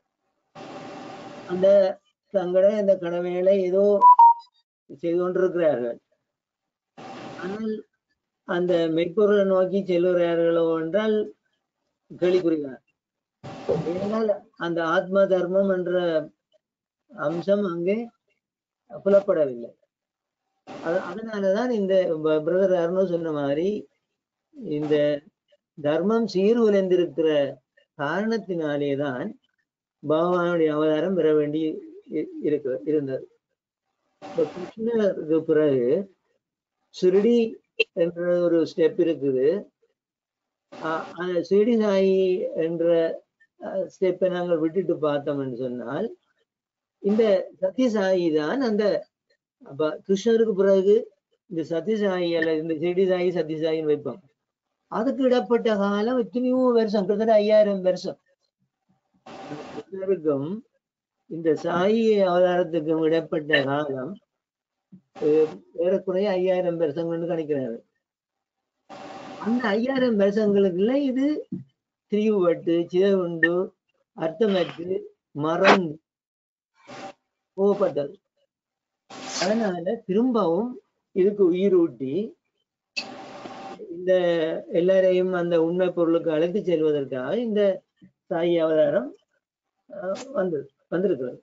அந்த தங்களை அந்த கடமைகளை ஏதோ செய்து கொண்டிருக்கிறார்கள் ஆனால் அந்த மெய்ப்பொருளை நோக்கி செல்லுகிறார்களோ என்றால் கேள்விக்குறிதான் ஏனால் அந்த ஆத்ம தர்மம் என்ற அம்சம் அங்கே புலப்படவில்லை அது- அதனாலதான் இந்த பிரதர் அருணோ சொன்ன மாதிரி இந்த தர்மம் சீர்குலைந்திருக்கிற காரணத்தினாலேதான் பகவானுடைய அவதாரம் பெற வேண்டி இ- இருக்கிற இருந்தது இப்ப கிருஷ்ணருக்கு பிறகு சிருடி என்ற ஒரு ஸ்டெப் இருக்குது அ- அந்த சிருடி சாயி என்ற ஸ்டெப்பை நாங்கள் விட்டுட்டு பார்த்தோம்னு சொன்னால் இந்த சத்யசாயி தான் அந்த அப்ப கிருஷ்ணருக்கு பிறகு இந்த சத்யசாயி அல்ல இந்த சிருடி சாயி சத்யசாயின்னு வைப்பாங்க அதுக்கு இடப்பட்ட காலம் எத்தனையோ வருஷம் கிட்டத்தட்ட ஐயாயிரம் வருஷம் கிருஷ்ணருக்கும் இந்த சாயி அவதாரத்துக்கும் இடப்பட்ட காலம் அஹ், ஏறக்குறைய ஐயாயிரம் வருஷங்கள்னு கணிக்கிறாரு அந்த ஐயாயிரம் வருஷங்களுக்குள்ள இது திரிவுபட்டு சிதவுண்டு அர்த்தமற்று மறந்து போகப்பட்டது அதனால திரும்பவும் இதுக்கு உயிரூட்டி இந்த எல்லாரையும் அந்த உண்மை பொருளுக்கு அழைத்து செல்வதற்காக இந்த சாயி அவதாரம் அஹ், வந்தது வந்திருக்கிறது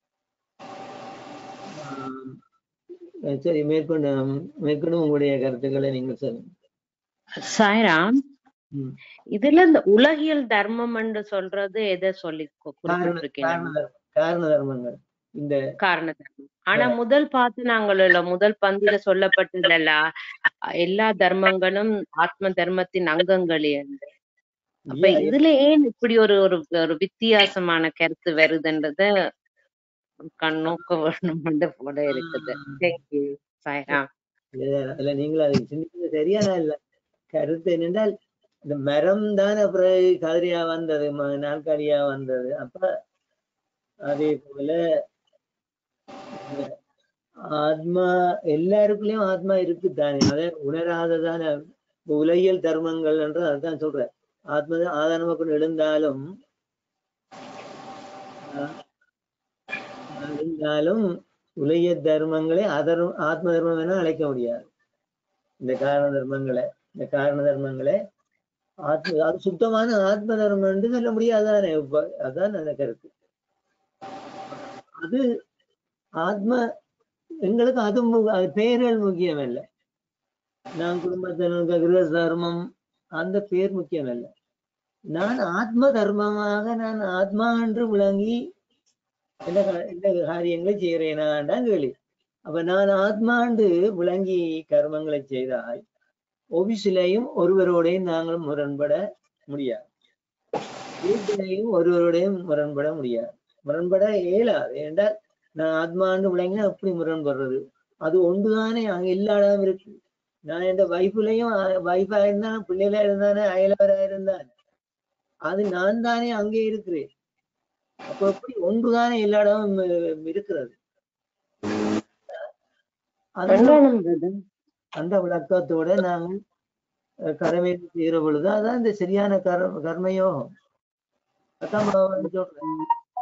ஆஹ் சரி மேற்கொண்டு மேற்கொண்டு உங்களுடைய கருத்துக்களை நீங்கள் சொல்லுங்க சாய்ராம் ம். இதுல இந்த உலகியல் தர்மம் என்று சொல்றது எதை சொல்லி கு- காரண குறிப்பிட்டிருக்கீங்க காரண தர்மம் காரண தர்மங்கள் இந்த காரண தர்மம் ஆனா முதல் பார்த்து நாங்கள் இல்ல முதல் பந்தில சொல்லப்பட்டதல்ல எல்லா தர்மங்களும் ஆத்ம தர்மத்தின் அங்கங்களே என்று. அப்ப Yeah, இதுல ஏன் இப்படி ஒரு ஒரு ஒரு வித்தியாசமான கருத்து வருதுன்றத கண்ணோக்க வேணும் போல இருக்குது தேங்க்யூ சாய்ராம் இல்ல இல்ல நீங்களும் அதை சிந்திக்கிறது சரியான இல்ல கருத்து என்னென்றால் இந்த மரம் தான் அப்புறம் கதிரியா வந்தது ம- நாற்காலியா வந்தது அப்ப அதே போல இந்த ஆத்மா எல்லாருக்குள்ளயும் ஆத்மா இருக்குதானே அதை உணராததான இப்ப உலகியல் தர்மங்கள் என்று அதுதான் சொல்ற ஆத்மா ஆதாரமா கொண்டு எழுந்தாலும் ஆஹ், இருந்தாலும் உலகிய தர்மங்களை அதர் ஆத்ம தர்மம் என அழைக்க முடியாது இந்த காரண தர்மங்களை இந்த காரண தர்மங்களை ஆத்ம அது சுத்தமான ஆத்ம தர்மம் என்று சொல்ல முடியாதானே இப்ப அதான் அந்த கருத்து அது ஆத்ம எங்களுக்கு அது மு- அது பெயர்கள் முக்கியம் இல்லை நான் குடும்பத்தினருக்கு கிரக தர்மம் அந்த பேர் முக்கியம் இல்லை நான் ஆத்ம தர்மமாக நான் ஆத்மா என்று விளங்கி என்ன கா- என்ன காரியங்களை செய்கிறேனான்டான் கேள்வி அப்ப நான் ஆத்மாண்டு விளங்கி கர்மங்களை செய்தால் ஒபிசிலையும் ஒருவரோடையும் நாங்கள் முரண்பட முடியாது வீட்டிலையும் ஒருவரோடையும் முரண்பட முடியாது முரண்பட இயலாது ஏன்றால் நான் ஆத்மாண்டு விளங்கினா எப்படி முரண்படுறது அது ஒன்றுதானே அங்க எல்லா இடம் இருக்கு நான் என் வைஃப்லயும் வைஃபா இருந்தாலும் பிள்ளைகளா இருந்தானே அயலவரா இருந்தான் அது நான் தானே அங்கே இருக்கிறேன் அப்ப எப்படி ஒன்றுதானே எல்லா இடமும் இ- இருக்கிறது அந்த ரெண்டாம் brother. அந்த விளக்கத்தோட நாங்கள் அஹ், கடமை செய்கிற பொழுது அதான் இந்த சரியான கர் கர்மயோகம் அதான் பகவான் சொல்றேன்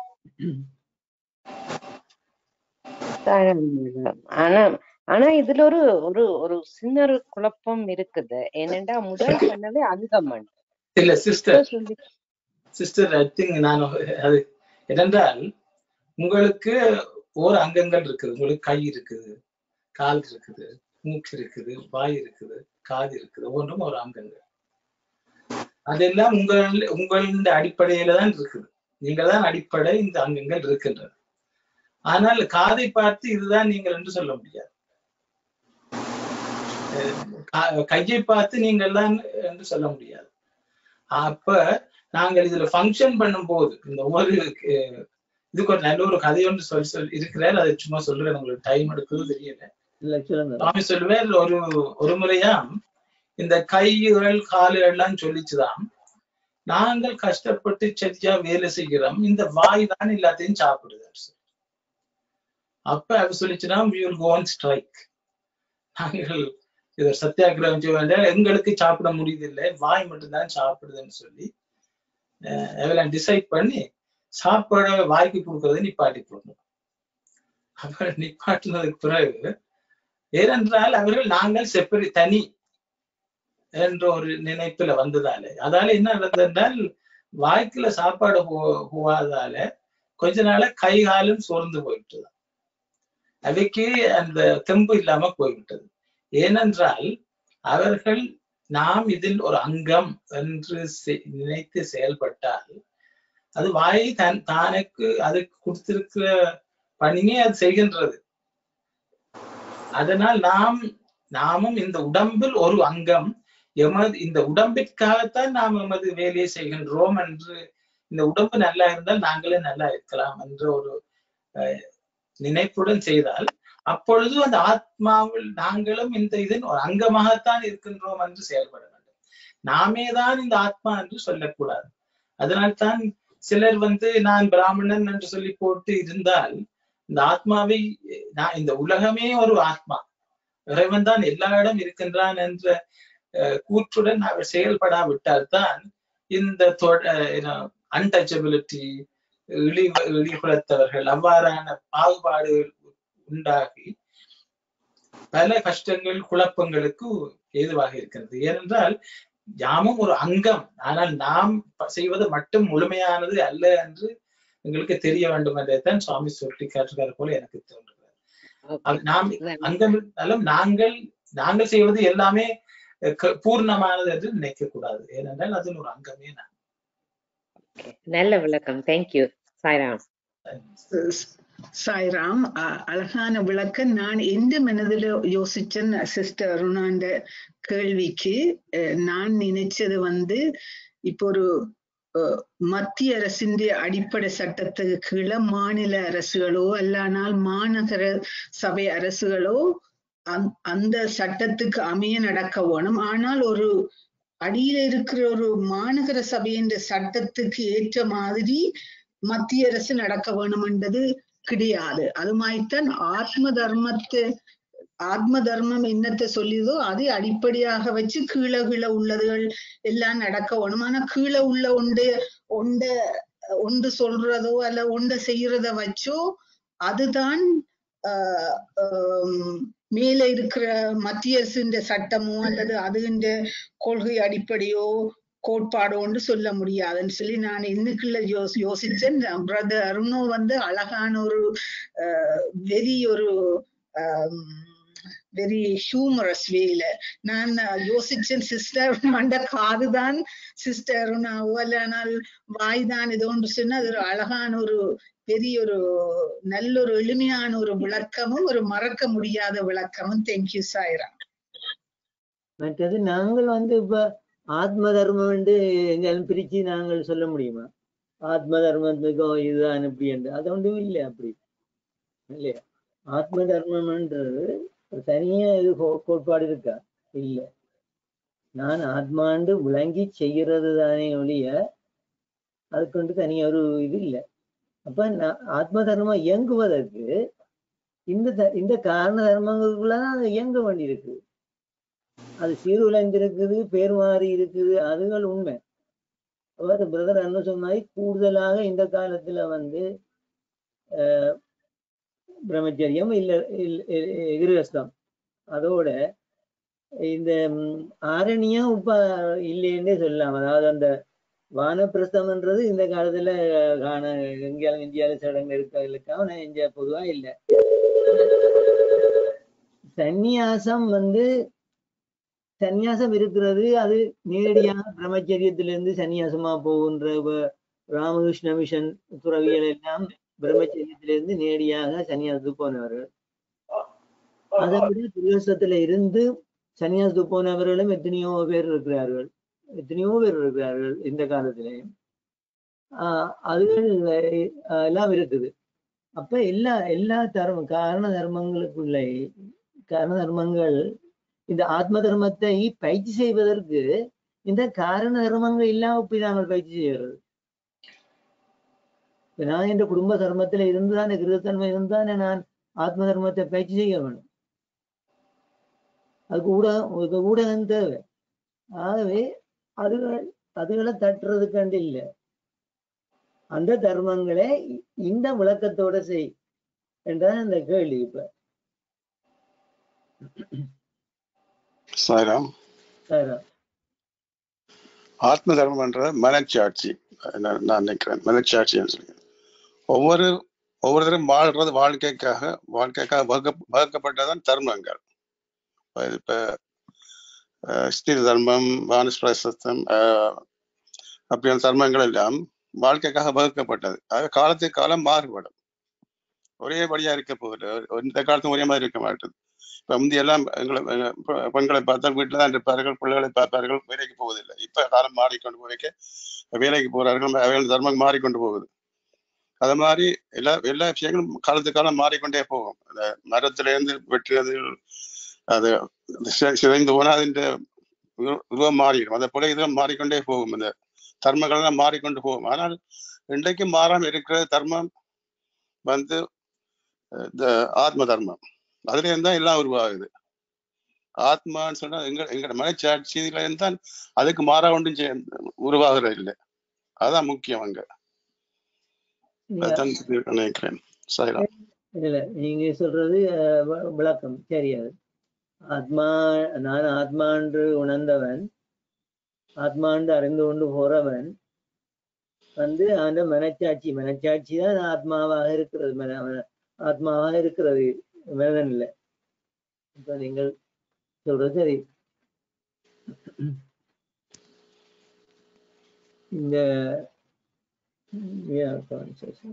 சாய்ராம் brother. ஆனா ஆனா இதுல ஒரு ஒரு ஒரு சின்ன ஒரு குழப்பம் இருக்குது ஏனென்றா முதல் சொன்னது அங்கமன் இல்ல சிஸ்டர் இப்ப சொல்லி சிஸ்டர் ஐ திங்க் நான் அது என்னென்றால் உங்களுக்கு ஓர் அங்கங்கள் இருக்குது உங்களுக்கு கை இருக்குது கால் இருக்குது மூக்கு இருக்குது வாய் இருக்குது காது இருக்குது ஒவ்வொன்றும் ஒரு அங்கங்கள் அதெல்லாம் உங்கள் உங்களின் அடிப்படையில தான் இருக்குது நீங்கள் தான் அடிப்படை இந்த அங்கங்கள் இருக்கின்றன ஆனால் காதை பார்த்து இதுதான் நீங்கள் என்று சொல்ல முடியாது க- கையை பார்த்து நீங்கள் எல்லாம் என்று சொல்ல முடியாது அப்ப நாங்கள் இதுல ஃபங்க்ஷன் பண்ணும்போது இந்த ஒவ்வொரு அஹ், இதுக்கு ஒரு நல்ல ஒரு கதை ஒன்று சொல்லி சொல்லி இருக்கிறார் அதை சும்மா சொல்றேன் உங்களுக்கு டைம் எடுக்குது தெரியல இல்ல சொல்லுங்க சுவாமி சொல்லுவார் ஒரு ஒரு முறையாம் இந்த கைகள் கால்கள் எல்லாம் சொல்லிச்சுதான் நாங்கள் கஷ்டப்பட்டு சரியா வேலை செய்கிறோம் இந்த வாய் தான் எல்லாத்தையும் சாப்பிடுது அப்ப அவர் சொல்லிச்சுன்னா we will go on strike நாங்கள் இது ஒரு சத்தியாகிரகம் செய்ய வேண்டாம் எங்களுக்கு சாப்பிட முடியுதில்லை வாய் மட்டும்தான் சாப்பிடுதுன்னு சொல்லி அஹ் அதெல்லாம் டிசைட் பண்ணி சாப்பாட வாய்க்கு கொடுக்கறதை நிப்பாட்டி போடணும் அப்ப நிப்பாட்டினதுக்கு பிறகு ஏனென்றால் அவர்கள் நாங்கள் செப்பரி தனி என்ற ஒரு நினைப்புல வந்ததால அதால என்ன நடந்ததென்றால் வாய்க்குல சாப்பாடு போ- போகாதால கொஞ்ச நாள கை காலும் சோர்ந்து போயிட்டுதான் அவைக்கு அந்த தெம்பு இல்லாம போய்விட்டது ஏனென்றால் அவர்கள் நாம் இதில் ஒரு அங்கம் என்று செ- நினைத்து செயல்பட்டால் அது வாயை தன் தானுக்கு அதுக்கு கொடுத்திருக்கிற பணியை அது செய்கின்றது அதனால் நாம் நாமும் இந்த உடம்பில் ஒரு அங்கம் எமது இந்த உடம்பிற்காகத்தான் நாம் எமது வேலையை செய்கின்றோம் என்று இந்த உடம்பு நல்லா இருந்தால் நாங்களே நல்லா இருக்கலாம் என்ற ஒரு அஹ், நினைப்புடன் செய்தால் அப்பொழுது அந்த ஆத்மாவில் நாங்களும் இந்த இதன் ஒரு அங்கமாகத்தான் இருக்கின்றோம் என்று செயல்பட வேண்டும் நாமே தான் இந்த ஆத்மா என்று சொல்லக்கூடாது அதனால்தான் சிலர் வந்து நான் பிராமணன் என்று சொல்லி போட்டு இருந்தால் இந்த ஆத்மாவை நான் இந்த உலகமே ஒரு ஆத்மா இறைவன் தான் எல்லா இடம் இருக்கின்றான் என்ற அஹ், கூற்றுடன் அவர் செயல்படாவிட்டால் தான் இந்த அன்டச்சபிலிட்டி இழி இழிகுலத்தவர்கள் அவ்வாறான பாகுபாடுகள் உண்டாகி பல கஷ்டங்கள் குழப்பங்களுக்கு ஏதுவாக இருக்கிறது ஏனென்றால் யாமும் ஒரு அங்கம் ஆனால் நாம் ப- செய்வது மட்டும் முழுமையானது அல்ல என்று எங்களுக்கு தெரிய வேண்டும் என்றதான் சுவாமி சுட்டி காட்டுகிறார் போல எனக்கு தோன்றுகிறது அது நாம் அங்கம் இருந்தாலும் நாங்கள் நாங்கள் செய்வது எல்லாமே அஹ், க- பூர்ணமானது என்று நினைக்க கூடாது ஏனென்றால் அதில் ஒரு அங்கமே நான் நல்ல விளக்கம் தேங்க்யூ சாய்ராம் சாய்ராம் அ- அழகான விளக்கம் நான் எந்த மனதில யோசிச்சேன் சிஸ்டர் அருணாண்ட கேள்விக்கு அஹ், நான் நினைச்சது வந்து இப்போ ஒரு அஹ், மத்திய அரசின் அடிப்படை சட்டத்துக்கு கீழே மாநில அரசுகளோ அல்லானால் மாநகர சபை அரசுகளோ அந்- அந்த சட்டத்துக்கு அமைய நடக்க வேணும் ஆனால் ஒரு அடியில இருக்கிற ஒரு மாநகர சபையின் சட்டத்துக்கு ஏற்ற மாதிரி மத்திய அரசு நடக்க வேணும்ன்றது கிடையாது அது மாதிரித்தான் ஆத்ம தர்மத்தை ஆத்ம தர்மம் என்னத்தை சொல்லியதோ அதை அடிப்படையாக வச்சு கீழே கீழே உள்ளதுகள் எல்லாம் நடக்க வேணும் ஆனா கீழே உள்ள ஒன்று ஒண்ட ஒன்று சொல்றதோ அல்ல ஒன்றை செய்யறத வச்சோ அதுதான் ஆஹ் ஆம், மேல இருக்கிற மத்திய அரசின் சட்டமோ அல்லது அதுகின்ற கொள்கை அடிப்படையோ கோட்பாடோன்னு சொல்ல முடியாதுன்னு சொல்லி நான் இன்னைக்குள்ள யோசி யோசிச்சேன் பிரதர் அருணோ வந்து அழகான ஒரு வெரி ஒரு வெரி ஹியூமரஸ் வேல நான் யோசிச்சேன் சிஸ்டர் மண்ட காதுதான் சிஸ்டர் அருணாவோ இல்லைனால் வாய் தான் இது ஒன்று சொன்னா அது ஒரு அழகான ஒரு பெரிய ஒரு நல்ல ஒரு எளிமையான ஒரு விளக்கமும் ஒரு மறக்க முடியாத விளக்கமும் தேங்க்யூ சாய்ரா மற்றது நாங்கள் வந்து இப்ப ஆத்ம தர்மம் என்று எங்கேயாலும் பிரிச்சு நாங்கள் சொல்ல முடியுமா ஆத்ம தர்மத்துக்கோ இதுதான் இப்படி என்று அது ஒன்றும் இல்லை அப்படி இல்லையா ஆத்ம தர்மம்ன்றது ஒரு தனியா இது கோ- கோட்பாடு இருக்கா இல்ல நான் ஆத்மாண்டு விளங்கி செய்யறது தானே ஒழிய அதுக்கு வந்து தனியா ஒரு இது இல்லை அப்ப நான் ஆத்ம தர்மம் இயங்குவதற்கு இந்த த- இந்த காரண தர்மங்களுக்குள்ளதான் அது இயங்க வேண்டியிருக்கு அது சீர்குலைந்திருக்குது பேர் மாறி இருக்குது அதுகள் உண்மை அவர் பிரதர் என்ன சொன்னாய் கூடுதலாக இந்த காலத்துல வந்து அஹ், பிரம்மச்சரியம் இல்ல இல்ல- இ- கிரகஸ்தம் அதோட இந்த ம், ஆரண்யம் இப்ப இல்லைன்னே சொல்லலாம் அதாவது அந்த வானப்பிரஸ்தம்ன்றது இந்த காலத்துல காண எங்கேயாலும் இந்தியாவில சடங்கு இருக்க இருக்காம இங்க பொதுவா இல்லை சந்நியாசம் வந்து சந்நியாசம் இருக்கிறது அது நேரடியாக பிரம்மச்சரியத்திலிருந்து சந்நியாசமா போகின்ற இப்ப ராமகிருஷ்ண மிஷன் துறவிகள் எல்லாம் பிரம்மச்சரியத்திலிருந்து நேரடியாக சந்நியாசத்துக்கு போனவர்கள் அதை விட கிரகஸ்தத்துல இருந்து சன்னியாசத்துக்கு போனவர்களும் எத்தனையோ பேர் இருக்கிறார்கள் எத்தனையோ பேர் இருக்கிறார்கள் இந்த காலத்திலேயும் ஆஹ் அதுகள் அஹ் எல்லாம் இருக்குது அப்ப எல்லா எல்லா தர்ம காரண தர்மங்களுக்குள்ளே காரண தர்மங்கள் இந்த ஆத்ம தர்மத்தை பயிற்சி செய்வதற்கு இந்த காரண தர்மங்கள் இல்லாம போய் நாங்கள் பயிற்சி செய்யறது இப்ப நான் என்ற குடும்ப தர்மத்துல இருந்துதானே கிருதத்தன்மை இருந்தானே நான் ஆத்ம தர்மத்தை பயிற்சி செய்ய வேணும் அதுக்கு ஊடகம் ஒரு ஊடகம் தேவை ஆகவே அதுகள் அதுகளை தட்டுறதுக்காண்டி இல்லை அந்த தர்மங்களை இ- இந்த விளக்கத்தோட செய் என்றதான் இந்த கேள்வி இப்ப சாய்ராம் சாரா. ஆத்ம தர்மம்ன்ற மனச்சாட்சி நான் நான் நினைக்கிறேன் மனச்சாட்சின்னு சொல்லி ஒவ்வொரு ஒவ்வொருத்தரும் வாழ்றது வாழ்க்கைக்காக வாழ்க்கைக்காக வகுக்க வகுக்கப்பட்டதான் தர்மங்கள் இப்ப இப்ப அஹ், ஸ்திர தர்மம் வானஸ்பிரசத்தம் அப்படியான தர்மங்கள் எல்லாம் வாழ்க்கைக்காக வகுக்கப்பட்டது அது காலத்துக்கு காலம் மாறுபடும் ஒரே படியா இருக்க போகுது ஒரு- இந்த காலத்தும் ஒரே மாதிரி இருக்க மாட்டேது இப்ப முந்தி எல்லாம் எங்களை அஹ், பெ- பெண்களை பார்த்தால் வீட்டுல தான் இருப்பார்கள் பிள்ளைகளை பார்ப்பார்கள் வேலைக்கு போவதில்லை இப்ப காலம் மாறிக்கொண்டு போய்க்க வேலைக்கு போறார்கள் அவைகள் தர்மம் மாறிக்கொண்டு போகுது அது மாதிரி எல்லா எல்லா விஷயங்களும் காலத்துக்கு காலம் மாறிக்கொண்டே போகும் அந்த மரத்துல இருந்து வெட்டுறது அது சி- சிதைந்து போனா அதிന്റെ உரு- உருவம் மாறிடும் அதை போல இதுவும் மாறிக்கொண்டே போகும் இந்த தர்மங்கள் எல்லாம் மாறிக்கொண்டு போகும் ஆனால் இன்றைக்கும் மாறாம இருக்கிற தர்மம் வந்து அஹ், இந்த ஆத்ம தர்மம் அதுல இருந்து தான் எல்லாம் உருவாகுது ஆத்மான்னு சொன்னா எங்க எங்களோட மனச்சாட்சியில இருந்து தான் அதுக்கு மாறா ஒன்றும் செய்ய- உருவாகிறது இல்லை அதான் முக்கியம் அங்க நீங்க அதுதான் நினைக்கிறேன் சரிதான் இல்ல நீங்க சொல்றது அஹ், வி- விளக்கம் தெரியாது ஆத்மா நான் ஆத்மா என்று உணர்ந்தவன் ஆத்மா என்று அறிந்து கொண்டு போறவன் வந்து அந்த மனச்சாட்சி மனச்சாட்சி தான் ஆத்மாவாக இருக்கிறது மன- மன- ஆத்மாவாக இருக்கிறது மனிதன் இல்லை இப்ப நீங்கள் சொல்றது சரி இந்த yeah, concentration.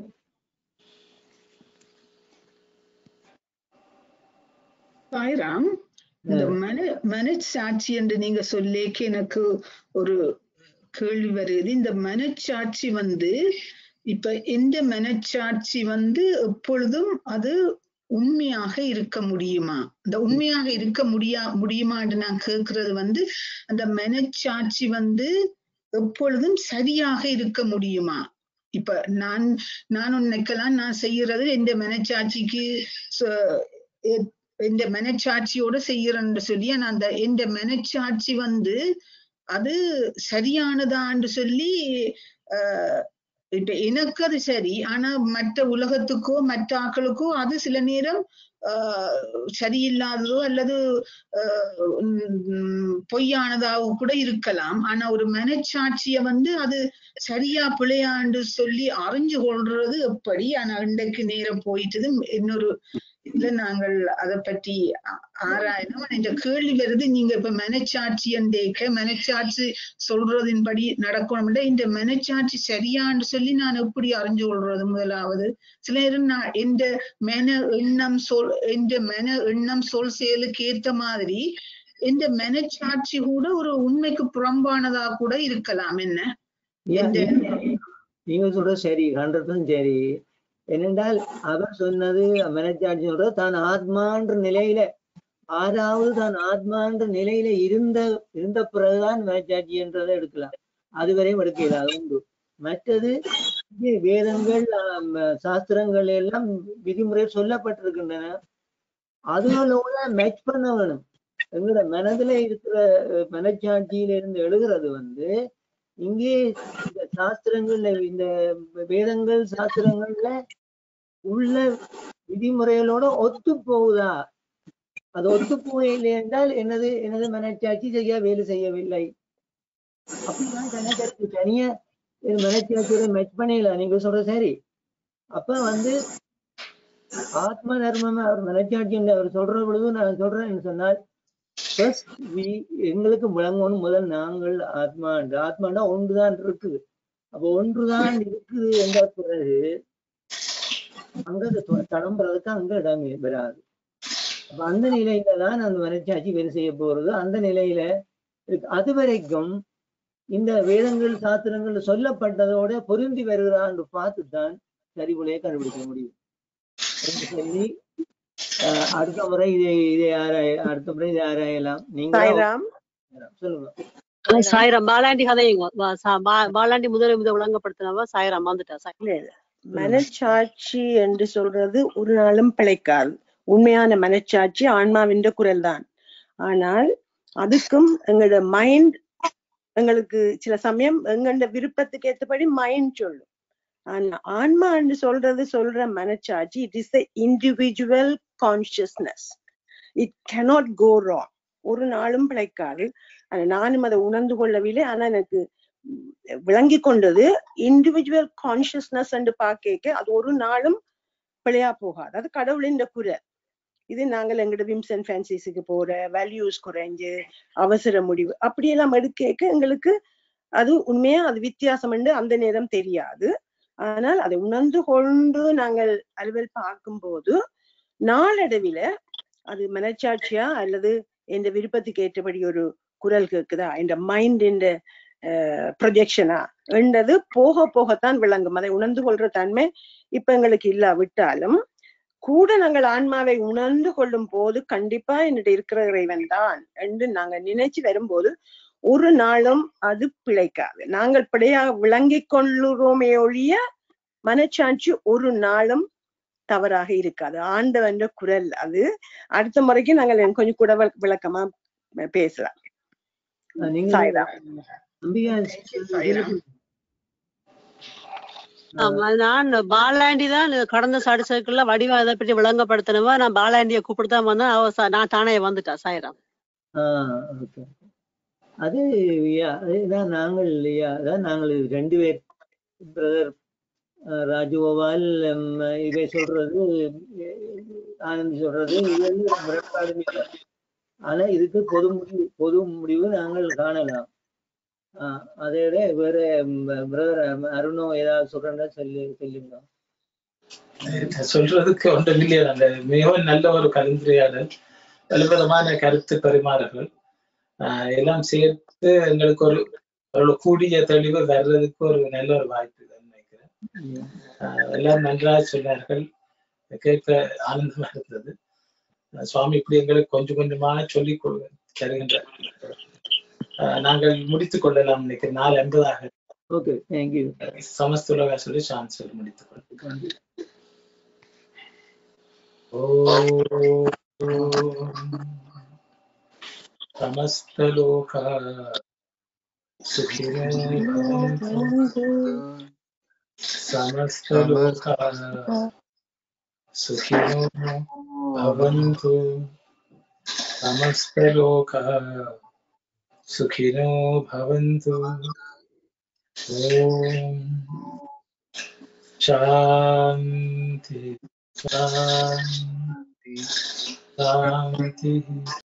சாய்ராம் இந்த மன மனச்சாட்சி என்று நீங்க சொல்லேக்கு எனக்கு ஒரு கேள்வி வருது இந்த மனச்சாட்சி வந்து இப்ப எந்த மனச்சாட்சி வந்து எப்பொழுதும் அது உண்மையாக இருக்க முடியுமா அந்த உண்மையாக இருக்க முடியா முடியுமான்னு நான் கேட்கறது வந்து அந்த மனச்சாட்சி வந்து எப்பொழுதும் சரியாக இருக்க முடியுமா இப்ப நான் நான் நினைக்கலாம் நான் செய்யறது எந்த மனச்சாட்சிக்கு ச- எ- எந்த மனச்சாட்சியோட செய்யறேன்னு சொல்லி ஆனா அந்த எந்த மனச்சாட்சி வந்து அது சரியானதான்னு சொல்லி ஆஹ் இப்ப எனக்கு அது சரி ஆனா மற்ற உலகத்துக்கோ மற்ற ஆக்களுக்கோ அது சில நேரம் ஆஹ் சரியில்லாததோ அல்லது ஆஹ் உம் பொய்யானதாகவோ கூட இருக்கலாம் ஆனா ஒரு மனச்சாட்சிய வந்து அது சரியா பிழையாண்டு சொல்லி அறிஞ்சு கொள்றது எப்படி ஆனா இன்றைக்கு நேரம் போயிட்டது இன்னொரு இதுல நாங்கள் அதை பற்றி ஆ- ஆராயணும் ஆனா இந்த கேள்வி வருது நீங்க இப்ப மனச்சாட்சி என்றேக்க மனச்சாட்சி சொல்றதின்படி நடக்கணும் இந்த மனச்சாட்சி சரியான்னு சொல்லி நான் எப்படி அறிஞ்சு கொள்றது முதலாவது சில நேரம் நான் எந்த மன எண்ணம் சொல் எந்த மன எண்ணம் சொல் செயலுக்கு ஏத்த மாதிரி இந்த மனச்சாட்சி கூட ஒரு உண்மைக்கு புறம்பானதா கூட இருக்கலாம் என்ன Yeah, எந்த நீங்க நீங்க சொல்றது சரி ஹண்ட்ரட் பர்சன்ட் சரி ஏனென்றால் அவர் சொன்னது மனச்சாட்சி சொல்றது தான் ஆத்மான்ற நிலையில ஆறாவது தான் ஆத்மான்ற நிலையில இருந்த இருந்த பிறகுதான் மனச்சாட்சி என்றதை எடுக்கலாம் அதுவரையும் எடுக்கல அது உண்டு மற்றது இங்கே வேதங்கள் ஆம், சாஸ்திரங்கள் எல்லாம் விதிமுறை சொல்லப்பட்டிருக்கின்றன அதுகளோட மேட்ச் பண்ண வேணும் எங்களோட மனதுல இருக்கிற அஹ், மனச்சாட்சியில இருந்து எழுதுறது வந்து இங்கே இந்த சாஸ்திரங்கள்ல இந்த வேதங்கள் சாஸ்திரங்கள்ல உள்ள விதிமுறைகளோட ஒத்து போகுதா அது ஒத்து போகவில்லை என்றால் எனது எனது மனச்சாட்சி சரியா வேலை செய்யவில்லை அப்படிதான் கணக்கு தனியா இது மனச்சாட்சியோட மெச் பண்ணிடலாம் நீங்க சொல்ற சரி அப்ப வந்து ஆத்ம தர்மம் அவர் மனச்சாட்சி என்று அவர் சொல்ற பொழுது நான் சொல்றேன்னு சொன்னால் first we- எங்களுக்கு விளங்கணும் முதல் நாங்கள் ஆத்மா என்று ஆத்மானா ஒன்றுதான் இருக்குது அப்ப ஒன்றுதான் இருக்குது என்ற பிறகு அங்க அது தொ- தளம்புறதுக்கு அங்க இடமே வராது அப்ப அந்த நிலையில தான் அந்த மனச்சாட்சி வேலை செய்ய போறது அந்த நிலையில இருக்கு. அது வரைக்கும் இந்த வேதங்கள் சாத்திரங்கள் சொல்லப்பட்டதோட பொருந்தி வருகிறான்னு பார்த்துதான் சரிவுலையை கண்டுபிடிக்க முடியும் என்று சொல்லி அஹ், அடுத்த முறை இதை இதை ஆராய அடுத்த முறை இதை ஆராயலாம் நீங்க சாய்ராம் சொல்லுங்க சாயிரம் பாலாண்டி கதையுங்க வா- சா- பா- பாலாண்டி முதல் முதல் விளங்கப்படுத்தினவ சாயிரம் வந்துட்டா சாய் இல்ல இல்ல மனச்சாட்சி என்று சொல்றது ஒரு நாளும் பிழைக்காது உண்மையான மனச்சாட்சி ஆன்மாவின் குரல் தான் ஆனால் அதுக்கும் எங்களோட மைண்ட் எங்களுக்கு சில சமயம் எங்களோட விருப்பத்துக்கு ஏற்றபடி மைண்ட் சொல்லும் ஆனா ஆன்மா என்று சொல்றது சொல்ற மனச்சாட்சி it is the individual consciousness it cannot go wrong ஒரு நாளும் பிழைக்காது ஆனா நானும் அதை உணர்ந்து கொள்ளவில்லை ஆனா எனக்கு விளங்கி கொண்டது இண்டிவிஜுவல் கான்சியஸ்னஸ் என்று பார்க்க அது ஒரு நாளும் பிழையா போகாது அது கடவுளின் குரல் இது நாங்கள் எங்களோட விம்ஸ் அண்ட் ஃபேன்சிஸுக்கு போற வேல்யூஸ் குறைஞ்சு அவசர முடிவு அப்படியெல்லாம் எடுக்க எங்களுக்கு அது உண்மையா அது வித்தியாசம் என்று அந்த நேரம் தெரியாது ஆனால் அதை உணர்ந்து கொண்டு நாங்கள் அலுவல் பார்க்கும்போது நாளடைவில அது மனச்சாட்சியா அல்லது எந்த விருப்பத்துக்கு ஏற்றபடி ஒரு குரல் கேக்குதா இந்த மைண்ட் இந்த ப்ரொஜெக்ஷனா என்றது போக போகத்தான் விளங்கும் அதை உணர்ந்து கொள்ற தன்மை இப்ப எங்களுக்கு இல்லாவிட்டாலும் கூட நாங்கள் ஆன்மாவை உணர்ந்து கொள்ளும் போது கண்டிப்பா என்னிட்ட இருக்கிற இறைவன் தான் என்று நாங்க நினைச்சு வரும்போது ஒரு நாளும் அது பிழைக்காது நாங்கள் பிழையா விளங்கிக் கொள்ளுறோமே ஒழிய மனச்சாட்சி ஒரு நாளும் தவறாக இருக்காது ஆண்டவன் குரல் அது அடுத்த முறைக்கு நாங்கள் கொஞ்சம் கூட விள- விளக்கமா பேசலாம் அஹ் நீங்க சாய்ராம் அம்பிகா சாய்ராம். ஆமா, நான் பாலாண்டி தான் கடந்த சாடி சைக்கிள்ல வடிவா இதை பற்றி விளங்கப்படுத்தினவா நான் பாலாண்டிய கூப்பிட்டு வந்தேன் அவ ச- நான் தானே வந்துட்டா சாயிரம் ஆஹ் ஓகே அது யா, அதுதான் நாங்கள் இல்லையா அதான் நாங்கள் ரெண்டு பேர் பிரதர் ராஜகோபால் ம், இவை சொல்றது ஆனந்த் சொல்றது இது வந்து முரண்பாடு இல்லை ஆனா இதுக்கு பொது முடிவு பொது முடிவு நாங்கள் காணலாம் ஆஹ் அதை விட வேற பிரதர் அருணோ ஏதாவது சொல்றேன்னா சொல்லி சொல்லுங்க சொல்றதுக்கு ஒன்றும் இல்லையா அந்த மிகவும் நல்ல ஒரு கலந்துரையாடல் பலவிதமான கருத்து பரிமாறல்கள் ஆஹ் எல்லாம் சேர்த்து எங்களுக்கு ஒரு ஒரு கூடிய தெளிவு வர்றதுக்கு ஒரு நல்ல ஒரு வாய்ப்பு தான் நினைக்கிறேன் ஆஹ் எல்லாரும் நன்றாக சொன்னார்கள் கேட்க ஆனந்தமா இருந்தது ஆஹ் சுவாமி இப்படி எங்களுக்கு கொஞ்சம் கொஞ்சமா சொல்லி கொடு தருகின்றார் ஆஹ் நாங்கள் முடித்துக் கொள்ளலாம் நினைக்கிறேன் நாலு ஐம்பதாக ஓகே தேங்க்யூ சமஸ்துலகா சொல்லி சாந்த் சொல்லி முடித்துக் கொள்கிறேன் समस्तलोका सुखिनो भवन्तु समस्तलोका सुखिनो भवन्तु समस्तलोका सुखिनो भवन्तु ॐ शान्ति शान्ति शान्तिः